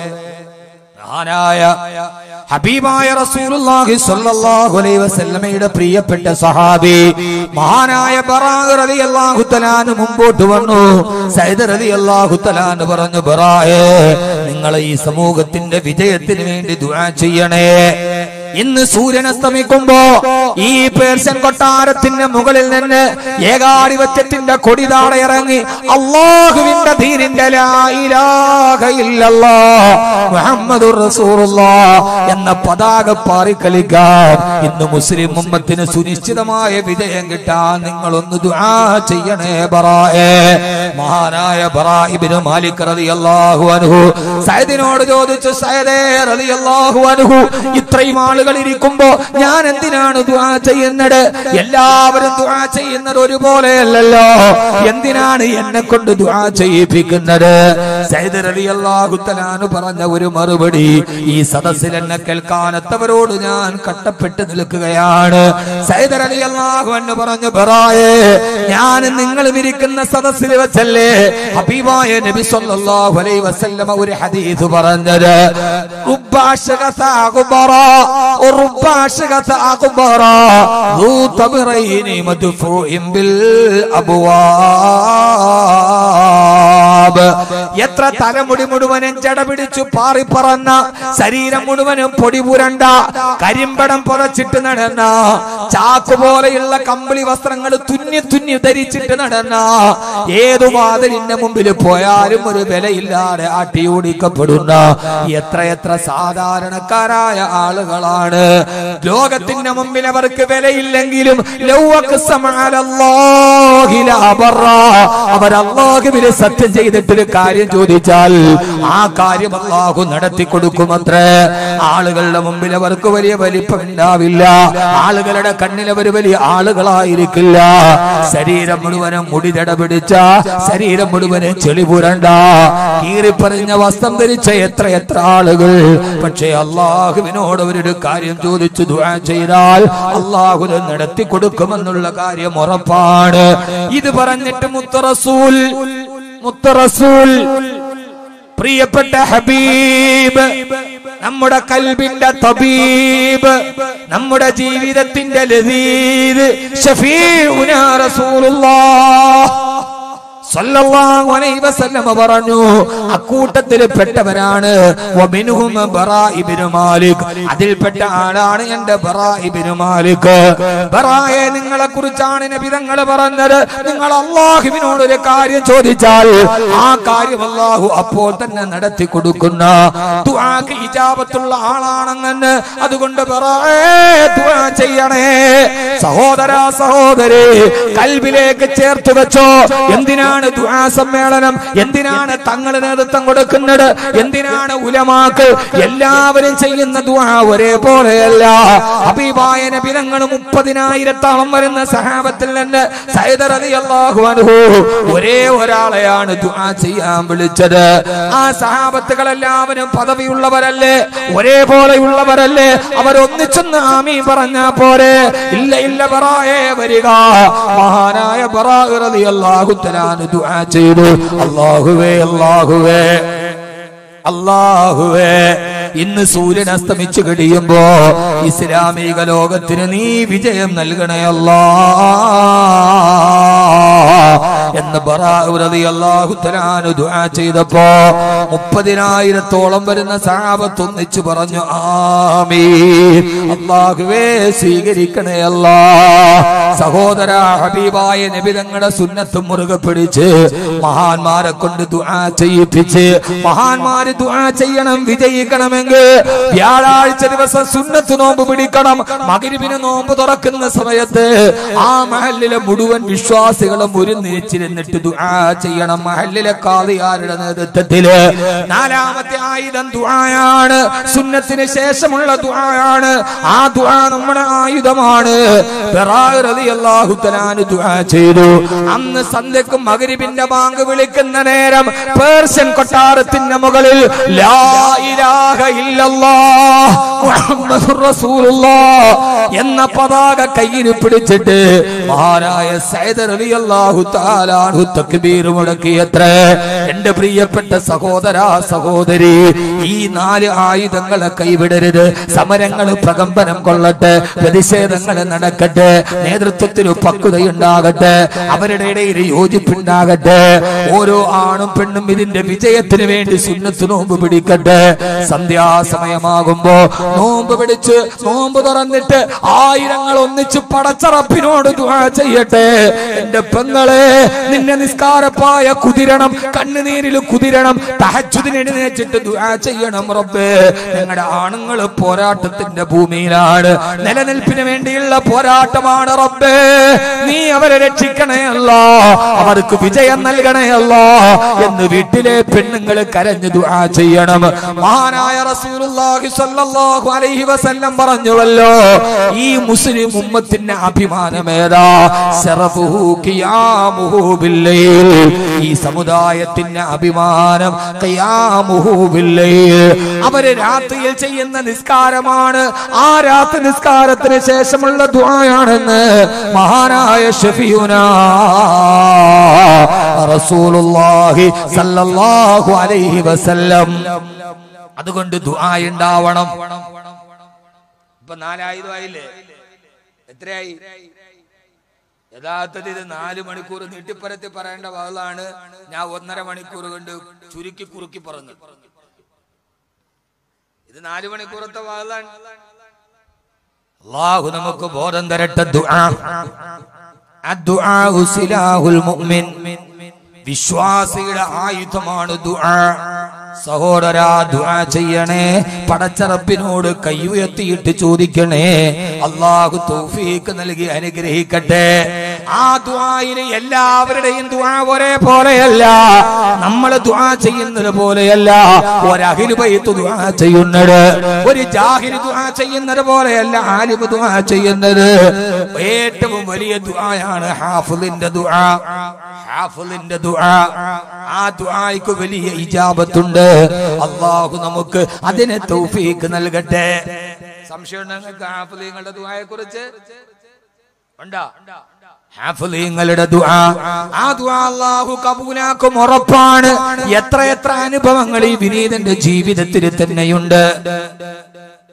മഹാനായ ഹബീബായ റസൂലുള്ളാഹി സ്വല്ലല്ലാഹു അലൈഹി വസല്ലമയുടെ പ്രിയപ്പെട്ട സഹാബി മഹാനായ ബറാഅ് റളിയല്ലാഹു തആല മുമ്പോട്ട് വന്നു സൈദ് റളിയല്ലാഹു തആല പറഞ്ഞു ബറാഅേ നിങ്ങൾ ഈ സമൂഹത്തിന്റെ വിജയത്തിന് വേണ്ടി ദുആ ചെയ്യണേ ഇന്ന് സൂര്യൻ അസ്തമിക്കുമ്പോ ഈ പേർഷ്യൻ കൊട്ടാരത്തിന്റെ മുകളിൽ നിന്ന് ഏകാധിപത്യത്തിന്റെ കൊടി താഴെ ഇറങ്ങി അള്ളാഹുവിന്റെ ദീനിന്റെ ലാ ഇലാഹ ഇല്ലല്ലാഹ് മുഹമ്മദുർ റസൂലുള്ളാഹ് എന്ന പതാക പാറിക്കളിക്കാം ഇന്ന് മുസ്ലിം ഉമ്മത്തിന് സുനിശ്ചിതമായ വിജയം കിട്ടാൻ നിങ്ങളൊന്ന് ദുആ ചെയ്യണേ ബറായേ മഹാനായ ബറാഇബ്നു മാലിക് റളിയല്ലാഹു അൻഹു സയ്യിദിനോട് ചോദിച്ചു സയ്യിദേ റളിയല്ലാഹു അൻഹു ഇത്രയും ആളുകൾ ഇരിക്കുമ്പോ ഞാൻ എന്തിനാണ് ദുആ ചെയ്യുന്നത് എല്ലാവരും ദുആ ചെയ്യുന്നത് ഒരുപോലെയല്ലല്ലോ എന്തിനാണ് എന്നെ കൊണ്ട് ദുആ ചെയ്യിപ്പിക്കുന്നത് സയ്യിദ് റളിയല്ലാഹു തആല പറഞ്ഞ ഒരു മറുപടി ഈ സദസ്സിൽ എന്നെ കേൾക്കാനത്തവരോട് ഞാൻ കട്ടപ്പെട്ട് നിൽക്കുകയാണ് സയ്യിദ് റളിയല്ലാഹു അൻഹു പറഞ്ഞു ബറായേ ഞാൻ നിങ്ങളും ഇരിക്കുന്ന സദസ്സിൽ വെച്ചല്ലേ ഹബീബായ നബി സല്ലല്ലാഹു അലൈഹി വസല്ലമ ഒരു ഹദീസ് പറഞ്ഞത് റുബ്ബാശകത അഖ്ബറ റുബ്ബാശകത അഖ്ബറ ذو طبرين مدفوع بالابواب എത്ര തലമുടി മുഴുവനും ജട പിടിച്ചു പാറി പറന്ന ശരീരം മുഴുവനും പൊടി പുരണ്ട കരിമ്പടം പുറച്ചിട്ട് നടന്ന ചാക്ക് പോലെയുള്ള കമ്പിളി വസ്ത്രങ്ങൾ തുന്നി തുന്നി ധരിച്ചിട്ട് നടന്ന ഏതു വാതിലിന്റെ മുമ്പിൽ പോയാലും ഒരു വിലയില്ലാതെ ആട്ടി ഓടിക്കപ്പെടുന്ന എത്ര എത്ര സാധാരണക്കാരായ ആളുകളാണ് ലോകത്തിന്റെ മുമ്പിൽ അവർക്ക് വിലയില്ലെങ്കിലും ലൗവക്ക് സമാലല്ലാഹില അബറ. അവർ അള്ളാഹുവിന് സത്യം ചെയ്തിട്ടൊരു കാര്യം ചോദിച്ചാൽ ആ കാര്യം അള്ളാഹു നടത്തി കൊടുക്കുമത്രേ ആളുകളുടെ മുമ്പിൽ അവർക്ക് വലിയ വലിപ്പം ഉണ്ടാവില്ല ആളുകളുടെ കണ്ണിൽ അവർ വലിയ ആളുകളായിരിക്കില്ല ശരീരം മുഴുവനും മുടി ജട പിടിച്ച ശരീരം മുഴുവനും ചെളി പുരണ്ട കീറിപ്പറിഞ്ഞ വസ്ത്രം ധരിച്ച എത്ര എത്ര ആളുകൾ പക്ഷേ അള്ളാഹുവിനോട് അവരൊരു കാര്യം ചോദിച്ചു ദുആ ചെയ്താൽ അള്ളാഹു നടത്തി കൊടുക്കുമെന്നുള്ള കാര്യം ഉറപ്പാണ് ഇത് പറഞ്ഞിട്ട് മുത്തറസൂൽ മുത്തറസൂൽ പ്രിയപ്പെട്ട ഹബീബ് നമ്മുടെ കൽബിന്റെ തബീബ് നമ്മുടെ ജീവിതത്തിന്റെ ലതീദ് ഷഫീഉനാ റസൂലുള്ളാഹ് സല്ലല്ലാഹു അലൈഹി വസല്ലമ പറഞ്ഞു അക്കൂട്ടത്തിൽ പെട്ടവരാണ് വമിൻഹും ബറാ ഇബ്നു മാലിക് അതിൽപ്പെട്ട ആളാണ് എന്റെ ബറാ ഇബ്നു മാലിക് ബറായെ നിങ്ങളെ കുറിച്ചാണ് നബി തങ്ങൾ പറഞ്ഞത് നിങ്ങൾ അള്ളാഹുവിനോട് ഒരു കാര്യം ചോദിച്ചാൽ ആ കാര്യം അള്ളാഹു അപ്പോൾ തന്നെ നടത്തി കൊടുക്കുന്ന ദുആക്ക് ഇജാബത്തുള്ള ആളാണെന്ന് അതുകൊണ്ട് ബറായെ ദുആ ചെയ്യണേ സഹോദര സഹോദരി കൽബിലേക്ക് ചേർത്ത് വെച്ചോ എന്തിനാണ് ദുആ സമ്മേളനം എന്തിനാണ് തങ്ങൾ നേതൃത്വം കൊടുക്കുന്നത് എന്തിനാണ് ഉലമാക്ക് എല്ലാവരും ചെയ്യുന്ന ദുആ ഒരേപോലെയല്ല ഹബീബായ നബിതങ്ങൾ മുപ്പതിനായിരത്തോളം വരുന്ന സഹാബത്തിൽ നിന്ന് സൈദർ അലി അള്ളാഹു അനുഹു ഒരേ ഒരാളെയാണ് ദുആ ചെയ്യാൻ വിളിച്ചത് ആ സഹാബത്തുകൾ എല്ലാവരും പദവിയുള്ളവരല്ലേ ഒരേപോലെയുള്ളവരല്ലേ അവരൊന്നിച്ചൊന്ന് ആമീ പറഞ്ഞാ പോരെ ഇല്ല ഇല്ല ബറായേ വരിക മഹാനായ ബറാ റളിയല്ലാഹു തആല ദുആ ചെയ്തു അല്ലാഹുവേ അല്ലാഹുവേ അല്ലാഹുവേ ഇന്ന് സൂര്യൻ അസ്തമിച്ചു കഴിയുമ്പോ ഇസ്ലാമിക ലോകത്തിന് നീ വിജയം നൽകണേ അല്ലാ എന്ന് ബറാഹുറതി അള്ളാഹു തലാനു ദുആ ചെയ്തപ്പോ മുപ്പതിനായിരത്തോളം വരുന്ന സഹാബത്ത് ഒന്നിച്ചു പറഞ്ഞു ആമീൻ അള്ളാഹുവേ സ്വീകരിക്കണേ അല്ലാ സഹോദര ഹബീബായ നബിതങ്ങളുടെ സുന്നത്ത് മുറുകെ പിടിച്ച് മഹാന്മാരെ കൊണ്ട് ദുആ ചെയ്യിപ്പിച്ച് മഹാന്മാര് ദുആ ചെയ്യണം വിജയിക്കണമെങ്കിൽ വ്യാഴാഴ്ച ദിവസം സുന്നത്ത് നോമ്പ് പിടിക്കണം മകരിവിന് നോമ്പ് തുറക്കുന്ന സമയത്ത് ആ മഹലിലെ മുഴുവൻ വിശ്വാസികളും ഒരു നിന്നിട്ട് ദുആ ചെയ്യണം മഹലിലെ കാളിയാരുടെ നേതൃത്വത്തില് നാലാമത്തെ ആയുധം ദുആയാണ് സുന്നത്തിന് ശേഷമുള്ള ദുആയാണ് ആ ദുആ നമ്മുടെ ആയുധമാണ് ബറാഅ് റളിയല്ലാഹു തആല ദുആ ചെയ്തു അന്ന് സന്ധ്യക്കും മഗ്രിബിന്റെ ബാങ്ക് വിളിക്കുന്ന നേരം പേർഷ്യൻ കൊട്ടാരത്തിന്റെ മുകളിൽ ലാ ഇലാഹ ഇല്ലല്ലാഹ് മുഹമ്മദുർ റസൂലുള്ളാഹ് എന്ന പതാക കയ്യിൽ പിടിച്ചിട്ട് മഹാനായ സൈദ് റളിയല്ലാഹു തആല അൻഹു തക്ബീർ മുടക്കിയത്രേ എന്റെ പ്രിയപ്പെട്ട സഹോദര സഹോദരി ഈ നാല് ആയുധങ്ങളെ കൈവിടരുത് സമരങ്ങൾ പ്രകമ്പനം കൊള്ളട്ടെ പ്രതിഷേധങ്ങൾ നടക്കട്ടെ നേതൃത്വത്തിന് പക്വതയുണ്ടാകട്ടെ അവരുടെ ഇടയിൽ യോജിപ്പുണ്ടാകട്ടെ ഓരോ ആണും പെണ്ണും ഇതിന്റെ വിജയത്തിന് വേണ്ടി സുന്നത്ത് നോമ്പ് പിടിക്കട്ടെ സന്ധ്യാസമയമാകുമ്പോ നോമ്പ് പിടിച്ച് നോമ്പ് തുറന്നിട്ട് ആയിരങ്ങൾ ഒന്നിച്ച് പടച്ചറപ്പിനോട് ദുആ ചെയ്യട്ടെ എന്റെ പെങ്ങളെ നിന്നെ നിസ്കാരപ്പായ കുതിരണം കണ്ണുനീരിൽ കുതിരണം തഹജുദിന് എഴുന്നേറ്റിട്ട് ദുആ ചെയ്യണം റബ്ബേ ഞങ്ങളുടെ ആണുങ്ങൾ പോരാട്ടത്തിന്റെ ഭൂമിയിലാണ് നിലനിൽപ്പിന് വേണ്ടിയുള്ള പോരാട്ടമാണ് റബ്ബേ നീ അവരെ രക്ഷിക്കണേ അല്ലോ അവർക്ക് വിജയം നൽകണേ അല്ലോ എന്ന് വീട്ടിലെ പെണ്ണുങ്ങൾ കരഞ്ഞു ദുആ ചെയ്യണം മഹാനായ റസൂലുള്ളാഹി സ്വല്ലല്ലാഹു അലൈഹി വസല്ലം പറഞ്ഞുവല്ലോ ഈ മുസ്ലിം ഉമ്മത്തിന്റെ അഭിമാനമേതാ ശറഫുഹു ഖിയാമുഹു ബില്ലൈൽ ഈ സമുദായത്തിന്റെ അഭിമാനം ഖിയാമുഹു ബില്ലൈൽ അവര് രാത്രിയിൽ ചെയ്യുന്ന നിസ്കാരമാണ് ആ രാത്രി നിസ്കാരത്തിന് ശേഷമുള്ള ദുആയാണെന്ന് മഹാനായ ഷഫിയുനാ റസൂലുള്ളാഹി സല്ലല്ലാഹു അലൈഹി വസല്ലം അതുകൊണ്ട് ദുആ ഉണ്ടാവണം ഇപ്പൊ നാലായുധമായില്ലേ എത്രയായി യഥാർത്ഥത്തിൽ ഇത് നാല് മണിക്കൂർ നീട്ടിപ്പരത്തി പറയേണ്ട വാളാണ് ഞാൻ ഒന്നര മണിക്കൂർ കൊണ്ട് ചുരുക്കി കുറുക്കി പറഞ്ഞു ഇത് നാല് മണിക്കൂറത്തെ വാളാണ് അള്ളാഹു നമുക്ക് ബോധം തരട്ടെ ദുആ അദ്ദുആഉ സിലാഹുൽ മുഅ്മിൻ വിശ്വാസിയുടെ ആയുധമാണ് ദുആ സഹോദര ദുആ ചെയ്യണേ പടച്ചറപ്പിനോട് കൈ ഉയർത്തിയിട്ട് ചോദിക്കണേ അള്ളാഹു തൗഫീക്ക് നൽകി അനുഗ്രഹിക്കട്ടെ ആ ദുആയിന് എല്ലാവരുടെയും ദുആ ഒരേ പോലെയല്ല നമ്മൾ ദുആ ചെയ്യുന്നത് പോലെയല്ല ഒരഹില് ബൈത്ത് ദുആ ചെയ്യുന്നത് ഒരു ജാഹിര് ദുആ ചെയ്യുന്നത് പോലെയല്ല ആലിബ് ദുആ ചെയ്യുന്നത് ഏറ്റവും വലിയ ദുആയാണ് ഹാഫിളിന്റെ ദുആ ഹാഫിളിന്റെ ദുആ ആ ദുആയ്ക്ക് വലിയ ഇജാബത്തുണ്ട് അള്ളാഹു നമുക്ക് അതിനെ തൗഫീക്ക് നൽകട്ടെ സംശയം നിങ്ങൾക്ക് ഹാഫിളിങ്ങളുടെ ദുആയെ കുറിച്ച് ഉണ്ടോ ഹാഫിളീങ്ങളുടെ ദുആ ആ ദുആ അല്ലാഹു കബൂലാക്കും ഉറപ്പാണ് എത്ര എത്ര അനുഭവങ്ങൾ ഈ വിനീതന്റെ ജീവിതത്തിൽ തന്നെയുണ്ട്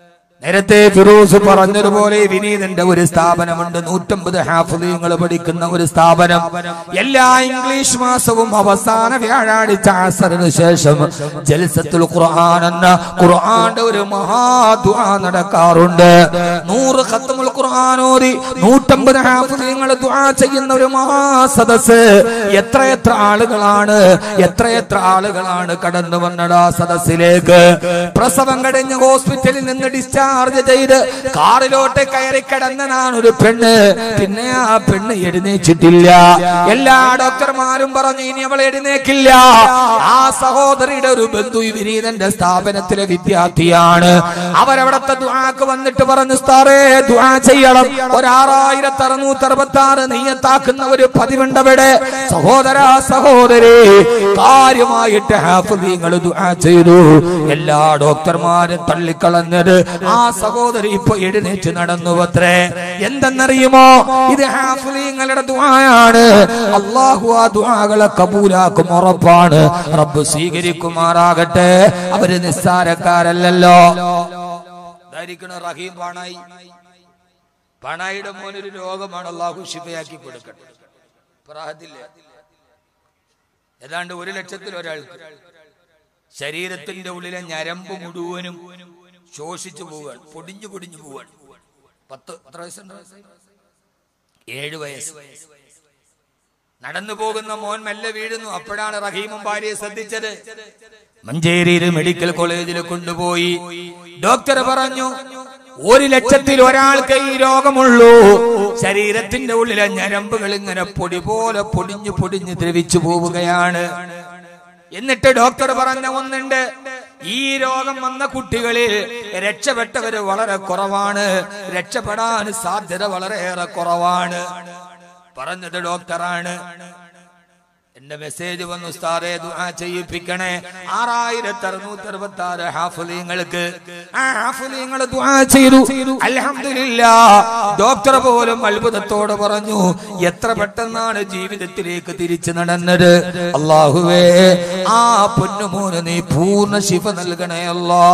നേരത്തെ ഫിറോസ് പറഞ്ഞതുപോലെ വിനീതന്റെ ഒരു സ്ഥാപനമുണ്ട് നൂറ്റമ്പത് ഹാഫുദീങ്ങൾ പഠിക്കുന്ന ഒരു സ്ഥാപനം എല്ലാ ഇംഗ്ലീഷ് മാസവും അവസാന വ്യാഴാഴ്ച അസറിന് ശേഷം ജൽസത്തുൽ ഖുർആൻ എന്ന ഖുർആന്റെ ഒരു മഹാദുആ നടക്കാറുണ്ട് നൂറ് ഖത്തമുൽ ഖുർആൻ ഓതി നൂറ്റമ്പത് ഹാഫുദീങ്ങൾ ദുആ ചെയ്യുന്ന ഒരു മഹാസദസ് എത്ര എത്ര ആളുകളാണ് എത്ര എത്ര ആളുകളാണ് കടന്നു വന്നത് ആ സദസ്സിലേക്ക് പ്രസവം കഴിഞ്ഞ് ഹോസ്പിറ്റലിൽ നിന്ന് ഡിസ്ചാർജ് ചെയ്ത് കാറിലോട്ട് കയറി കിടന്നതാണ് ഒരു പെണ്ണ് പിന്നെ ആ പെണ്ണ് എഴുന്നേച്ചിട്ടില്ല എല്ലാ ഡോക്ടർമാരും പറഞ്ഞു ഇനി അവൾ എഴുന്നേക്കില്ല ആ സഹോദരിയുടെ ഒരു ബന്ധു ഈ വിനീതന്റെ സ്ഥാപനത്തിലെ വിദ്യാർത്ഥിയാണ് അവരവിടത്തെ ദുആക്ക് വന്നിട്ട് പറഞ്ഞു സ്ഥാറേ ദുആ ചെയ്യണം ഒരു ആറായിരത്തി അറുന്നൂറ്റി അറുപത്തി ആറ് നെയ്യത്താക്കുന്ന ഒരു പതിവുണ്ടവിടെ സഹോദര സഹോദരി കാര്യമായിട്ട് ഹാഫിങ്ങൾ ദുആ ചെയ്തു എല്ലാ ഡോക്ടർമാരും തള്ളിക്കളഞ്ഞത് ആ സഹോദരി ഇപ്പൊ എഴുന്നേറ്റ് നടന്നു അത്രേ എന്തെന്നറിയുമോ ഇത് ഹാഫിങ്ങളുടെ ദുആയാണ് അള്ളാഹു ആ ദുആകളെ കബൂലാക്കും ഉറപ്പാണ് റബ്ബ് സ്വീകരിക്കുമാറാകട്ടെ അവര് നിസ്സാരക്കാരല്ലല്ലോ ഇതായിരിക്കണം റഹീം പാണായി പാണായിയുടെ മോനൊരു രോഗമാണ് അള്ളാഹു ശിഫയാക്കി കൊടുക്കട്ടെ പ്രാഹത്തില്ലേ ഏതാണ്ട് ഒരു ലക്ഷത്തിൽ ഒരാൾക്ക് ശരീരത്തിന്റെ ഉള്ളിലെ ഞരമ്പ് മുഴുവനും ശോഷിച്ചു പോവാൻ പൊടിഞ്ഞു പൊടിഞ്ഞു പോവാൻ പത്ത് എത്ര വയസ്സുണ്ട് ഏഴ് വയസ്സ് നടന്നു പോകുന്ന മോൻ മെല്ലെ വീഴുന്നു അപ്പോഴാണ് റഹീമും ഭാര്യയെ ശ്രദ്ധിച്ചത് മഞ്ചേരിയിൽ മെഡിക്കൽ കോളേജിൽ കൊണ്ടുപോയി ഡോക്ടർ പറഞ്ഞു ഒരു ലക്ഷത്തിൽ ഒരാൾക്ക് ഈ രോഗമുള്ളൂ ശരീരത്തിന്റെ ഉള്ളിലെ ഞരമ്പുകൾ ഇങ്ങനെ പൊടി പോലെ പൊടിഞ്ഞു പൊടിഞ്ഞു ദ്രവിച്ചു പോവുകയാണ് എന്നിട്ട് ഡോക്ടർ പറഞ്ഞ ഒന്നുണ്ട് ഈ രോഗം വന്ന കുട്ടികളിൽ രക്ഷപ്പെട്ടവര് വളരെ കുറവാണ് രക്ഷപ്പെടാൻ സാധ്യത വളരെയേറെ കുറവാണ് പറഞ്ഞത് ഡോക്ടറാണ് എന്റെ മെസ്സേജ് വന്നു ഉസ്താദെ ദുആ ചെയ്യിപ്പിക്കണേ ആറായിരത്തി അറുന്നൂറ്റി അറുപത്തി ആറ് ഹാഫുലിങ്ങൾക്ക് ആ ഹാഫുലിങ്ങൾ ദുആ ചെയ്തു അൽഹംദുലില്ലാ ഡോക്ടർ പോലും അത്ഭുതത്തോടെ പറഞ്ഞു എത്ര പെട്ടെന്നാണ് ജീവിതത്തിലേക്ക് തിരിച്ചു നടന്നത് അള്ളാഹുവേ ആ പൊന്നുമോന് നീ പൂർണ്ണ ശിഫ നൽകണേ അല്ലാ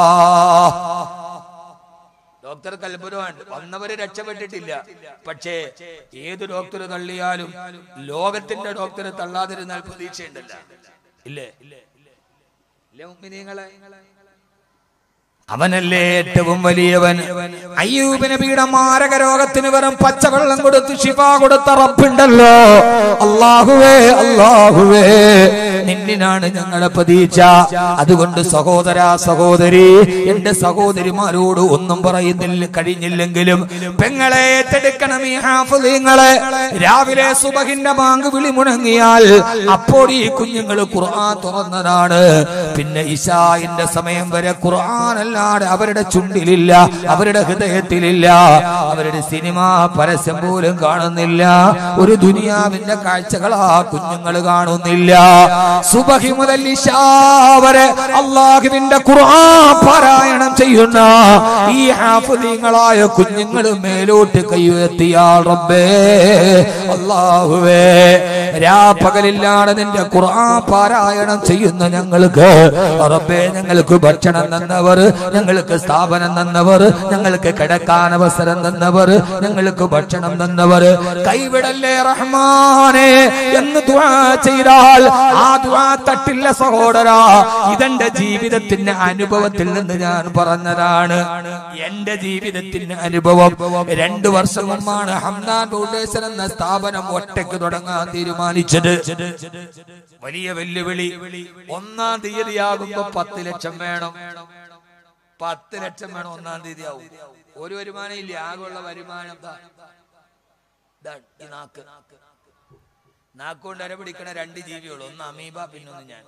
ഡോക്ടർക്ക് അത്ഭുതമാണ് വന്നവര് രക്ഷപ്പെട്ടിട്ടില്ല പക്ഷേ ഏത് ഡോക്ടർ തള്ളിയാലും ലോകത്തിന്റെ ഡോക്ടറെ തള്ളാതിരുന്നാൽ പ്രതീക്ഷയുണ്ടല്ല ഇല്ലേ ഇല്ലേ മുഅ്മിനീങ്ങളെ അവനല്ലേ ഏറ്റവും വലിയവൻ അയ്യൂബ് നബിയുടെ മാരക രോഗത്തിന് വെറും പച്ചവെള്ളം കൊടുത്ത് ശിഫ കൊടുത്ത റബ്ബുണ്ടല്ലോ അള്ളാഹുവേ അള്ളാഹുവേ നിന്നിനാണ് ഞങ്ങളെ പ്രതീക്ഷ അതുകൊണ്ട് സഹോദര സഹോദരി എന്റെ സഹോദരിമാരോട് ഒന്നും പറയുന്നില്ല കഴിഞ്ഞില്ലെങ്കിലും പെങ്ങളെ ഏറ്റെടുക്കണം ഈ ഹാഫിങ്ങളെ രാവിലെ സുബഹിന്റെ ബാങ്ക് വിളി മുഴങ്ങിയാൽ അപ്പോൾ ഈ കുഞ്ഞുങ്ങൾ ഖുർആൻ തുറന്നതാണ് പിന്നെ ഇശായിന്റെ സമയം വരെ ഖുർആൻ അല്ലാതെ അവരുടെ ചുണ്ടിലില്ല അവരുടെ ഹൃദയത്തിലില്ല അവരുടെ സിനിമ പരസ്യം പോലും കാണുന്നില്ല ഒരു ദുനിയാവിന്റെ കാഴ്ചകൾ ആ കുഞ്ഞുങ്ങൾ കാണുന്നില്ല സുബഹി മുതൽ ഇശാ വരെ അള്ളാഹുവിന്റെ ഖുർആൻ പാരായണം ചെയ്യുന്ന ഈ ഹാഫിദീങ്ങളായ കുഞ്ഞുങ്ങൾ മേലോട്ട് കൈയുയർത്തിയാൽ റബ്ബേ അള്ളാഹുവേ രാപ്പകലില്ലാതെ നിന്റെ ഖുർആൻ പാരായണം ചെയ്യുന്ന ഞങ്ങൾക്ക് റബ്ബേ ഞങ്ങൾക്ക് ഭക്ഷണം തന്നവർ ഞങ്ങൾക്ക് സ്ഥാപനം തന്നവർ ഞങ്ങൾക്ക് കിടക്കാൻ അവസരം തന്നവർ ഞങ്ങൾക്ക് ഭക്ഷണം തന്നവർ കൈവിടല്ലേ റഹ്മാനെ എന്ന് ദുആ ചെയ്താൽ ആ ദുആ തട്ടില്ല സഹോദരാ ഇതെന്റെ ജീവിതത്തിന്റെ അനുഭവത്തിൽ നിന്ന് ഞാൻ പറഞ്ഞതാണ് എന്റെ ജീവിതത്തിന്റെ അനുഭവം രണ്ടു വർഷം മുമ്പാണ് ഹംദാൻ ഫൗണ്ടേഷൻ എന്ന സ്ഥാപനം ഒറ്റയ്ക്ക് തുടങ്ങാൻ തീരുമാനിച്ചത് വലിയ വെല്ലുവിളി ഒന്നാം തീയതിയാകുമ്പോ പത്ത് ലക്ഷം വേണം പത്ത് ലക്ഷം വേണം ഒന്നാം തീയതി ആവും ഒരു വരുമാനം ഇല്ല ആകെയുള്ള വരുമാനം ദാ. ദാ, ഈ നാക്ക് നാക്കുകൊണ്ട് അര പിടിക്കണ രണ്ട് ജീവികൾ ഒന്ന് അമീബ പിന്നൊന്ന് ഞാൻ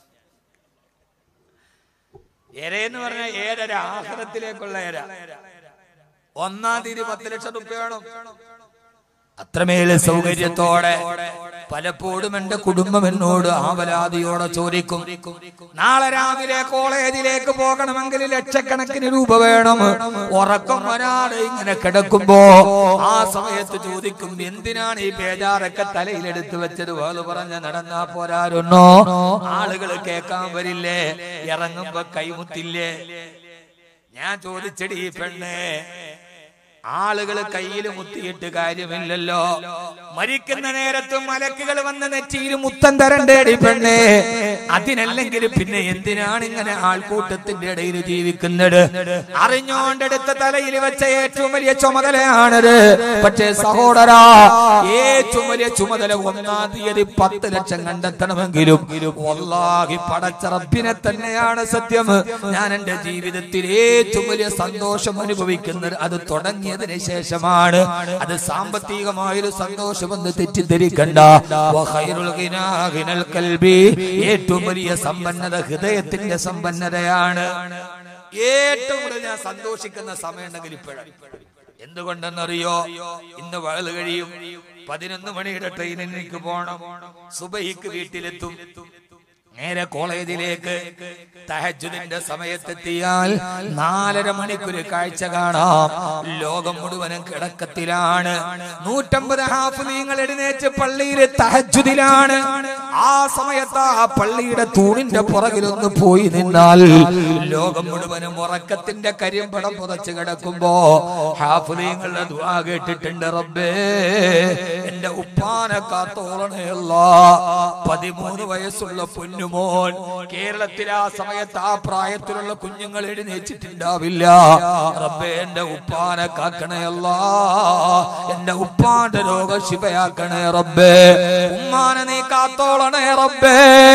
എരയെന്ന് പറഞ്ഞാൽ ഏരര ആഹ്റത്തിലേക്കുള്ള എര ഒന്നാം തീയതി പത്ത് ലക്ഷം റുപ്യ വേണം അത്രമേൽ സൗകര്യത്തോടെ പലപ്പോഴും എന്റെ കുടുംബം എന്നോട് ആവലാതിയോടെ ചോദിക്കും നാളെ രാവിലെ കോളേജിലേക്ക് പോകണമെങ്കിൽ ലക്ഷക്കണക്കിന് രൂപ വേണം ഉറക്കം വരാതെ ഇങ്ങനെ കിടക്കുമ്പോ ആ സമയത്ത് ചോദിക്കും എന്തിനാണ് ഈ ബേജാറൊക്കെ തലയിലെടുത്ത് വെച്ചത് വേള് പറഞ്ഞ നടന്നാ പോരാരുന്നോ ആളുകൾ കേൾക്കാൻ വരില്ലേ ഇറങ്ങുമ്പോ കൈമുത്തില്ലേ ഞാൻ ചോദിച്ചടി ഈ പെണ്ണേ ആളുകൾ കയ്യിൽ മുത്തിയിട്ട് കാര്യമില്ലല്ലോ മരിക്കുന്ന നേരത്ത് മലക്കുകൾ വന്ന് നെറ്റിയിൽ മുത്തം തരണ്ടേടി പെണ്ണേ അതിനല്ലെങ്കിൽ പിന്നെ എന്തിനാണ് ഇങ്ങനെ ആൾക്കൂട്ടത്തിന്റെ ഇടയിൽ ജീവിക്കുന്നത് അറിഞ്ഞോണ്ടെടുത്ത തലയിൽ വെച്ച ഏറ്റവും വലിയ ചുമതലയാണത് പക്ഷേ സഹോദരാ ഏറ്റവും വലിയ ചുമതല ഒന്നാം തീയതി പത്ത് ലക്ഷം കണ്ടെത്തണമെങ്കിലും വല്ലാഹി പടച്ച റബ്ബിനെ തന്നെയാണ് സത്യം ഞാൻ എന്റെ ജീവിതത്തിൽ ഏറ്റവും വലിയ സന്തോഷം അനുഭവിക്കുന്നത് അത് തുടങ്ങിയതിന് ശേഷമാണ് അത് സാമ്പത്തികമായൊരു സന്തോഷമെന്ന് തെറ്റിദ്ധരിക്കണ്ട വഖൈറുൽ ഗിനാ ഗിനൽ കൽബി. ഏറ്റവും വലിയ സമ്പന്നത ഹൃദയത്തിന്റെ സമ്പന്നതയാണ് ഏറ്റവും കൂടുതൽ ഞാൻ സന്തോഷിക്കുന്ന സമയം ഉണ്ടെങ്കിൽ ഇപ്പോഴാണ് എന്തുകൊണ്ടെന്നറിയോ ഇന്ന് വഴല് കഴിയും പതിനൊന്ന് മണിയുടെ ട്രെയിനിൽ എനിക്ക് പോണം സുബഹിക്ക് വീട്ടിലെത്തും നേരെ കോളേജിലേക്ക് തഹജുദിന്റെ സമയത്തെത്തിയാൽ നാലര മണിക്കൊരു കാഴ്ച കാണാം ലോകം മുഴുവനും കിടക്കത്തിലാണ് നൂറ്റമ്പത് ഹാഫിലീങ്ങൾ എഴുന്നേറ്റ് പള്ളിയിലെ തഹജുദിലാണ് ആ സമയത്ത് ആ പള്ളിയുടെ തൂണിന്റെ പുറകിലൊന്ന് പോയി നിന്നാൽ ലോകം മുഴുവനും ഉറക്കത്തിന്റെ കരിമ്പടം പുതച്ച് കിടക്കുമ്പോ ഹാഫിലീങ്ങളുടെ ദുആ കേട്ടിട്ടുണ്ട് റബ്ബേ എന്റെ ഉപ്പാനെ കാത്തോളണയല്ല പതിമൂന്ന് വയസ്സുള്ള പൊന്നുമോൻ കേരളത്തിൽ ആ സമയത്ത് ആ പ്രായത്തിലുള്ള കുഞ്ഞുങ്ങൾ എഴുന്നേച്ചിട്ടുണ്ടാവില്ല റബ്ബേ എന്റെ ഉപ്പാനെ കാക്കണയല്ല എന്റെ ഉപ്പാന്റെ രോഗ ശിവയാക്കണേ റബ്ബേ ഉമ്മാനെ നീ കാത്തോളണേ റബ്ബേ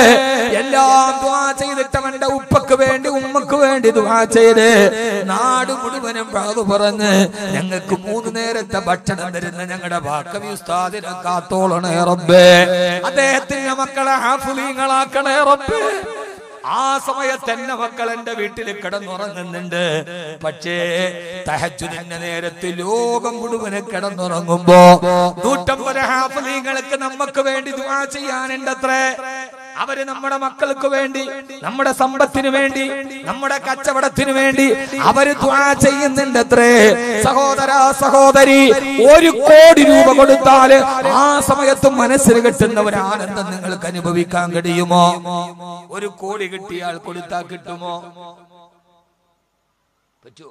എല്ലാം ദ്വാ ചെയ്തിട്ടവന്റെ ഉപ്പക്ക് വേണ്ടി ഉമ്മക്ക് വേണ്ടി ദ്വാ ചെയ്ത് നാട് മുഴുവനും പഴതു പറഞ്ഞ് ഞങ്ങൾക്ക് മൂന്ന് നേരത്തെ ഭക്ഷണം തരുന്ന ഞങ്ങളുടെ വാക്കവി ഉസ്താദിനെ കാത്തോളണേ റബ്ബേ അദ്ദേഹത്തിന്റെ മക്കളെ ഹാഫുലീങ്ങളാക്കണേ റബ്ബേ ആ സമയത്ത് എന്റെ മക്കൾ എന്റെ വീട്ടിൽ കിടന്നുറങ്ങുന്നുണ്ട് പക്ഷേ തഹജുദിന്റെ നേരത്ത് ലോകം മുഴുവനെ കിടന്നുറങ്ങുമ്പോ നൂറ്റമ്പത് ഹാഫലീങ്ങൾക്ക് നമുക്ക് വേണ്ടി ദുആ ചെയ്യാനുണ്ടത്രേ അവര് നമ്മുടെ മക്കൾക്ക് വേണ്ടി നമ്മുടെ സമ്പത്തിന് വേണ്ടി നമ്മുടെ കച്ചവടത്തിന് വേണ്ടി അവര് ദ്വാ ചെയ്യുന്നുണ്ടത്രേ സഹോദര സഹോദരി ഒരു കോടി രൂപ കൊടുത്താല് ആ സമയത്ത് മനസ്സിൽ കിട്ടുന്ന ഒരു ആനന്ദം നിങ്ങൾക്ക് അനുഭവിക്കാൻ കഴിയുമോ ഒരു കോടി കിട്ടിയാൽ കൊടുത്താൽ കിട്ടുമോ പറ്റുമോ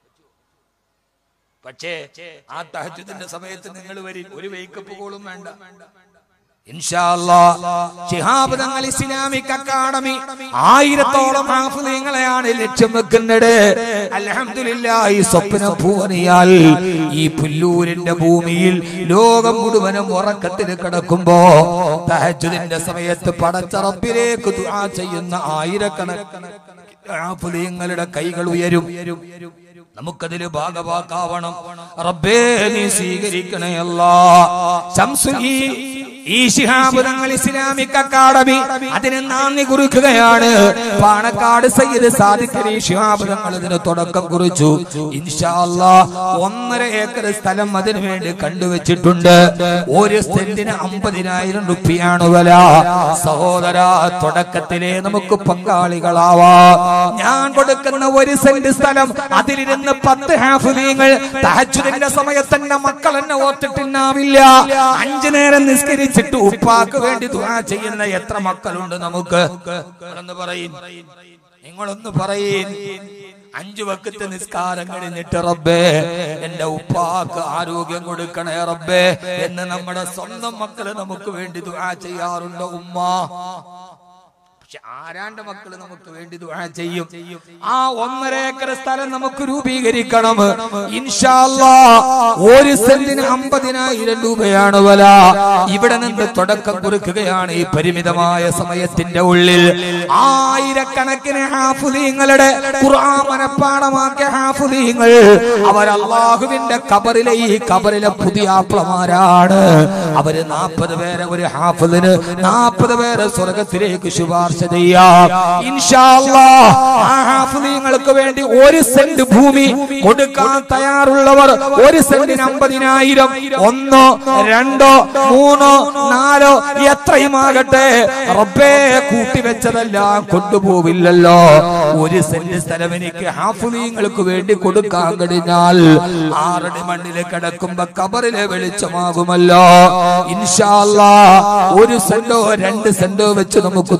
പക്ഷേ ആ തഹജുദിന്റെ സമയത്ത് നിങ്ങൾ വരും ഒരു വേക്കപ്പ് കോളും വേണ്ട ഇൻഷാ അല്ലാ, ശിഹാബ് തങ്ങൾ ഇസ്ലാമിക് അക്കാദമി ആയിരത്തോളം ഹാഫിളീങ്ങളെയാണ് ലക്ഷ്യം വെക്കുന്നത് അൽഹംദുലില്ലാ ഈ സ്വപ്നം പൂവണിയാൽ ഈ പുല്ലൂരിന്റെ ഭൂമിയിൽ ലോകം മുഴുവനും ഉറക്കത്തിൽ കിടക്കുമ്പോ തഹജുദിന്റെ സമയത്ത് പടച്ചറപ്പിലേക്ക് ദുആ ചെയ്യുന്ന ആയിരക്കണക്കിന് ഹാഫിളീങ്ങളുടെ കൈകൾ ഉയരും നമുക്കതില് ഭാഗവാക്കാവണം റബ്ബേ നീ സ്വീകരിക്കണേ അല്ലാ ശംസുൽ ഈ ഈ ശിഹാബ് തങ്ങൾ ഇസ്ലാമിക് അക്കാദമി അതിന് നന്ദി കുറിക്കുകയാണ് പാണക്കാട് സയ്യിദ് സാദിഖ് അലി ശിഹാബ് തങ്ങൾ ഇതിന് തുടക്കം കുറിച്ചു ഇൻഷാ അല്ലാ ഒന്നര ഏക്കർ സ്ഥലം അതിനു വേണ്ടി കണ്ടുവച്ചിട്ടുണ്ട് ഒരു സെന്റിന് അമ്പതിനായിരം റുപ്യാണ് വില സഹോദര തുടക്കത്തിലെ നമുക്ക് പങ്കാളികളാവാ ഞാൻ കൊടുക്കുന്ന ഒരു സെന്റ് സ്ഥലം അതിലിരുന്ന് പത്ത് ഹാഫിലീങ്ങൾ തഹജുദിന്റെ സമയത്ത് എന്റെ മക്കൾ എന്നെ ഓർത്തിട്ടുണ്ടാവില്ല അഞ്ചു നേരം നിസ്കരിച്ചിട്ട് ഉപ്പാക്ക് വേണ്ടി ദുആ ചെയ്യുന്ന എത്ര മക്കളുണ്ട് നമുക്ക് നിങ്ങളൊന്ന് പറയും നിങ്ങളൊന്ന് പറയും അഞ്ചു വക്കത്തെ നിസ്കാരം കഴിഞ്ഞിട്ട് റബ്ബേ എന്റെ ഉപ്പാക്ക് ആരോഗ്യം കൊടുക്കണേ റബ്ബേ എന്ന് നമ്മുടെ സ്വന്തം മക്കള് നമുക്ക് വേണ്ടി ദുആ ചെയ്യാറുണ്ട് ഉമ്മ പക്ഷെ ആരാണ്ട് മക്കള് നമുക്ക് വേണ്ടി ദുആ ചെയ്യും ആ ഒന്നര ഏക്കർ സ്ഥലം നമുക്ക് രൂപീകരിക്കണം ഇൻഷാ അല്ലാ ഒരു സെന്റിന് അമ്പതിനായിരം രൂപയാണ് വില ഇവിടെ നിന്ന് തുടക്കം കുറിക്കുകയാണ് ഈ പരിമിതമായ സമയത്തിന്റെ ഉള്ളിൽ ആയിരക്കണക്കിന് ഹാഫുലീങ്ങളുടെ ഖുർആൻ മനപ്പാടമാക്കിയ ഹാഫുലീങ്ങൾ അവർ അള്ളാഹുവിന്റെ കബറിലെ ഈ കബറിലെ പുതിയ ആപ്ലമാരാണ് അവര് നാൽപ്പത് പേരെ ഒരു ഹാഫിലിന് നാൽപ്പത് പേരെ സ്വർഗത്തിലേക്ക് ശുപാർശ ചെയ്യാം ഇൻഷാ അല്ലാഹ് ആ ഹാഫിലിങ്ങൾക്ക് വേണ്ടി ഒരു സെന്റ് ഭൂമി കൊടുക്കാൻ തയ്യാറുള്ളവർ ഒരു സെന്റിന് അമ്പതിനായിരം ഒന്നോ രണ്ടോ മൂന്നോ നാലോ എത്രയുമാകട്ടെ റബ്ബേ കൂട്ടിവെച്ചതെല്ലാം കൊണ്ടുപോവില്ലല്ലോ ഒരു സെന്റ് സ്ഥലം എനിക്ക് ഹാഫുലീങ്ങൾക്ക് വേണ്ടി കൊടുക്കാൻ കഴിഞ്ഞാൽ ആറടി മണ്ണിൽ കിടക്കുമ്പോ കബറിലെ വെളിച്ചമാകുമല്ലോ ഇൻഷാ അല്ലാ ഒരു സെന്റോ രണ്ട് സെന്റോ വെച്ച് നമുക്ക് തുടങ്ങാം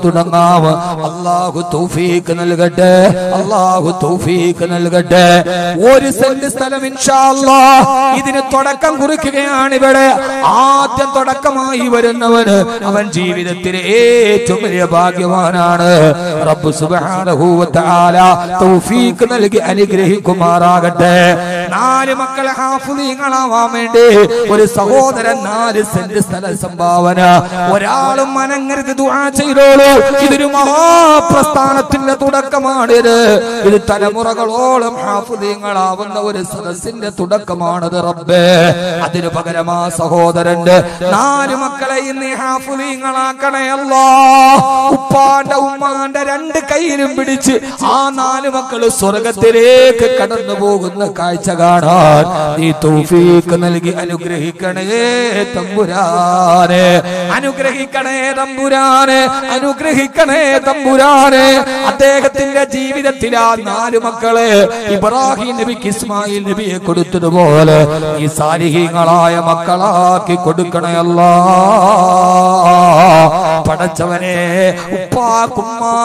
തുടങ്ങാം അള്ളാഹു തൗഫീഖ് നൽകട്ടെ അള്ളാഹു തൗഫീഖ് നൽകട്ടെ ഒരു സെന്റ് സ്ഥലം ഇൻഷാ അല്ലാ ഇതിന് തുടക്കം കുറിക്കുകയാണ് ഇവിടെ ആദ്യം തുടക്കമായി വരുന്നവന് അവൻ ജീവിതത്തിലെ ഏറ്റവും വലിയ ഭാഗ്യവാനാണ് റബ്ബ് സുബ്ഹാനഹു വ തആല തൗഫീഖ് നൽകി അനുഗ്രഹിക്കുമാറാകട്ടെ നാല് മക്കളെ ഹാഫിളീങ്ങളാവാൻ വേണ്ടി ഒരു സഹോദരൻ നാല് സെന്റ് സ്ഥല സംഭാവന ഒരാളും മനങ്ങരുത് ദുആ ചെയ്തോളൂ ഇതൊരു മഹാപ്രസ്ഥാനത്തിന്റെ തുടക്കമാണിത് ഇത് തലമുറകളോളം ഹാഫിളീങ്ങളാവുന്ന ഒരു സദസ്സിന്റെ തുടക്കമാണത് റബ്ബേ അതിനു പകരം ആ സഹോദരന്റെ നാല് മക്കളെ ഇന്ന് ഹാഫിളീങ്ങളാക്കണേ അല്ലാ ഉപ്പാന്റെ ഉമ്മാന്റെ രണ്ട് കൈയിലും പിടിച്ച് ആ നാല് മക്കള് സ്വർഗത്തിലേക്ക് കടന്നു പോകുന്ന കാഴ്ച കാണാൻ നീ തൗഫീഖ് നൽകി അനുഗ്രഹിക്കണേ തമ്പുരാനെ അനുഗ്രഹിക്കണേ തമ്പുരാനെ അനുഗ്രഹിക്കണേ തമ്പുരാനെ അദ്ദേഹത്തിന്റെ ജീവിതത്തിൽ ആ നാല് മക്കളെ ഇബ്രാഹിം നബിക്ക് ഇസ്മായിൽ നബിയെ കൊടുത്തതുപോലെ ഈ സാലിഹീങ്ങളായ മക്കളാക്കി കൊടുക്കണയല്ല പടച്ചവനെ ഉപ്പാക്കുമ്മ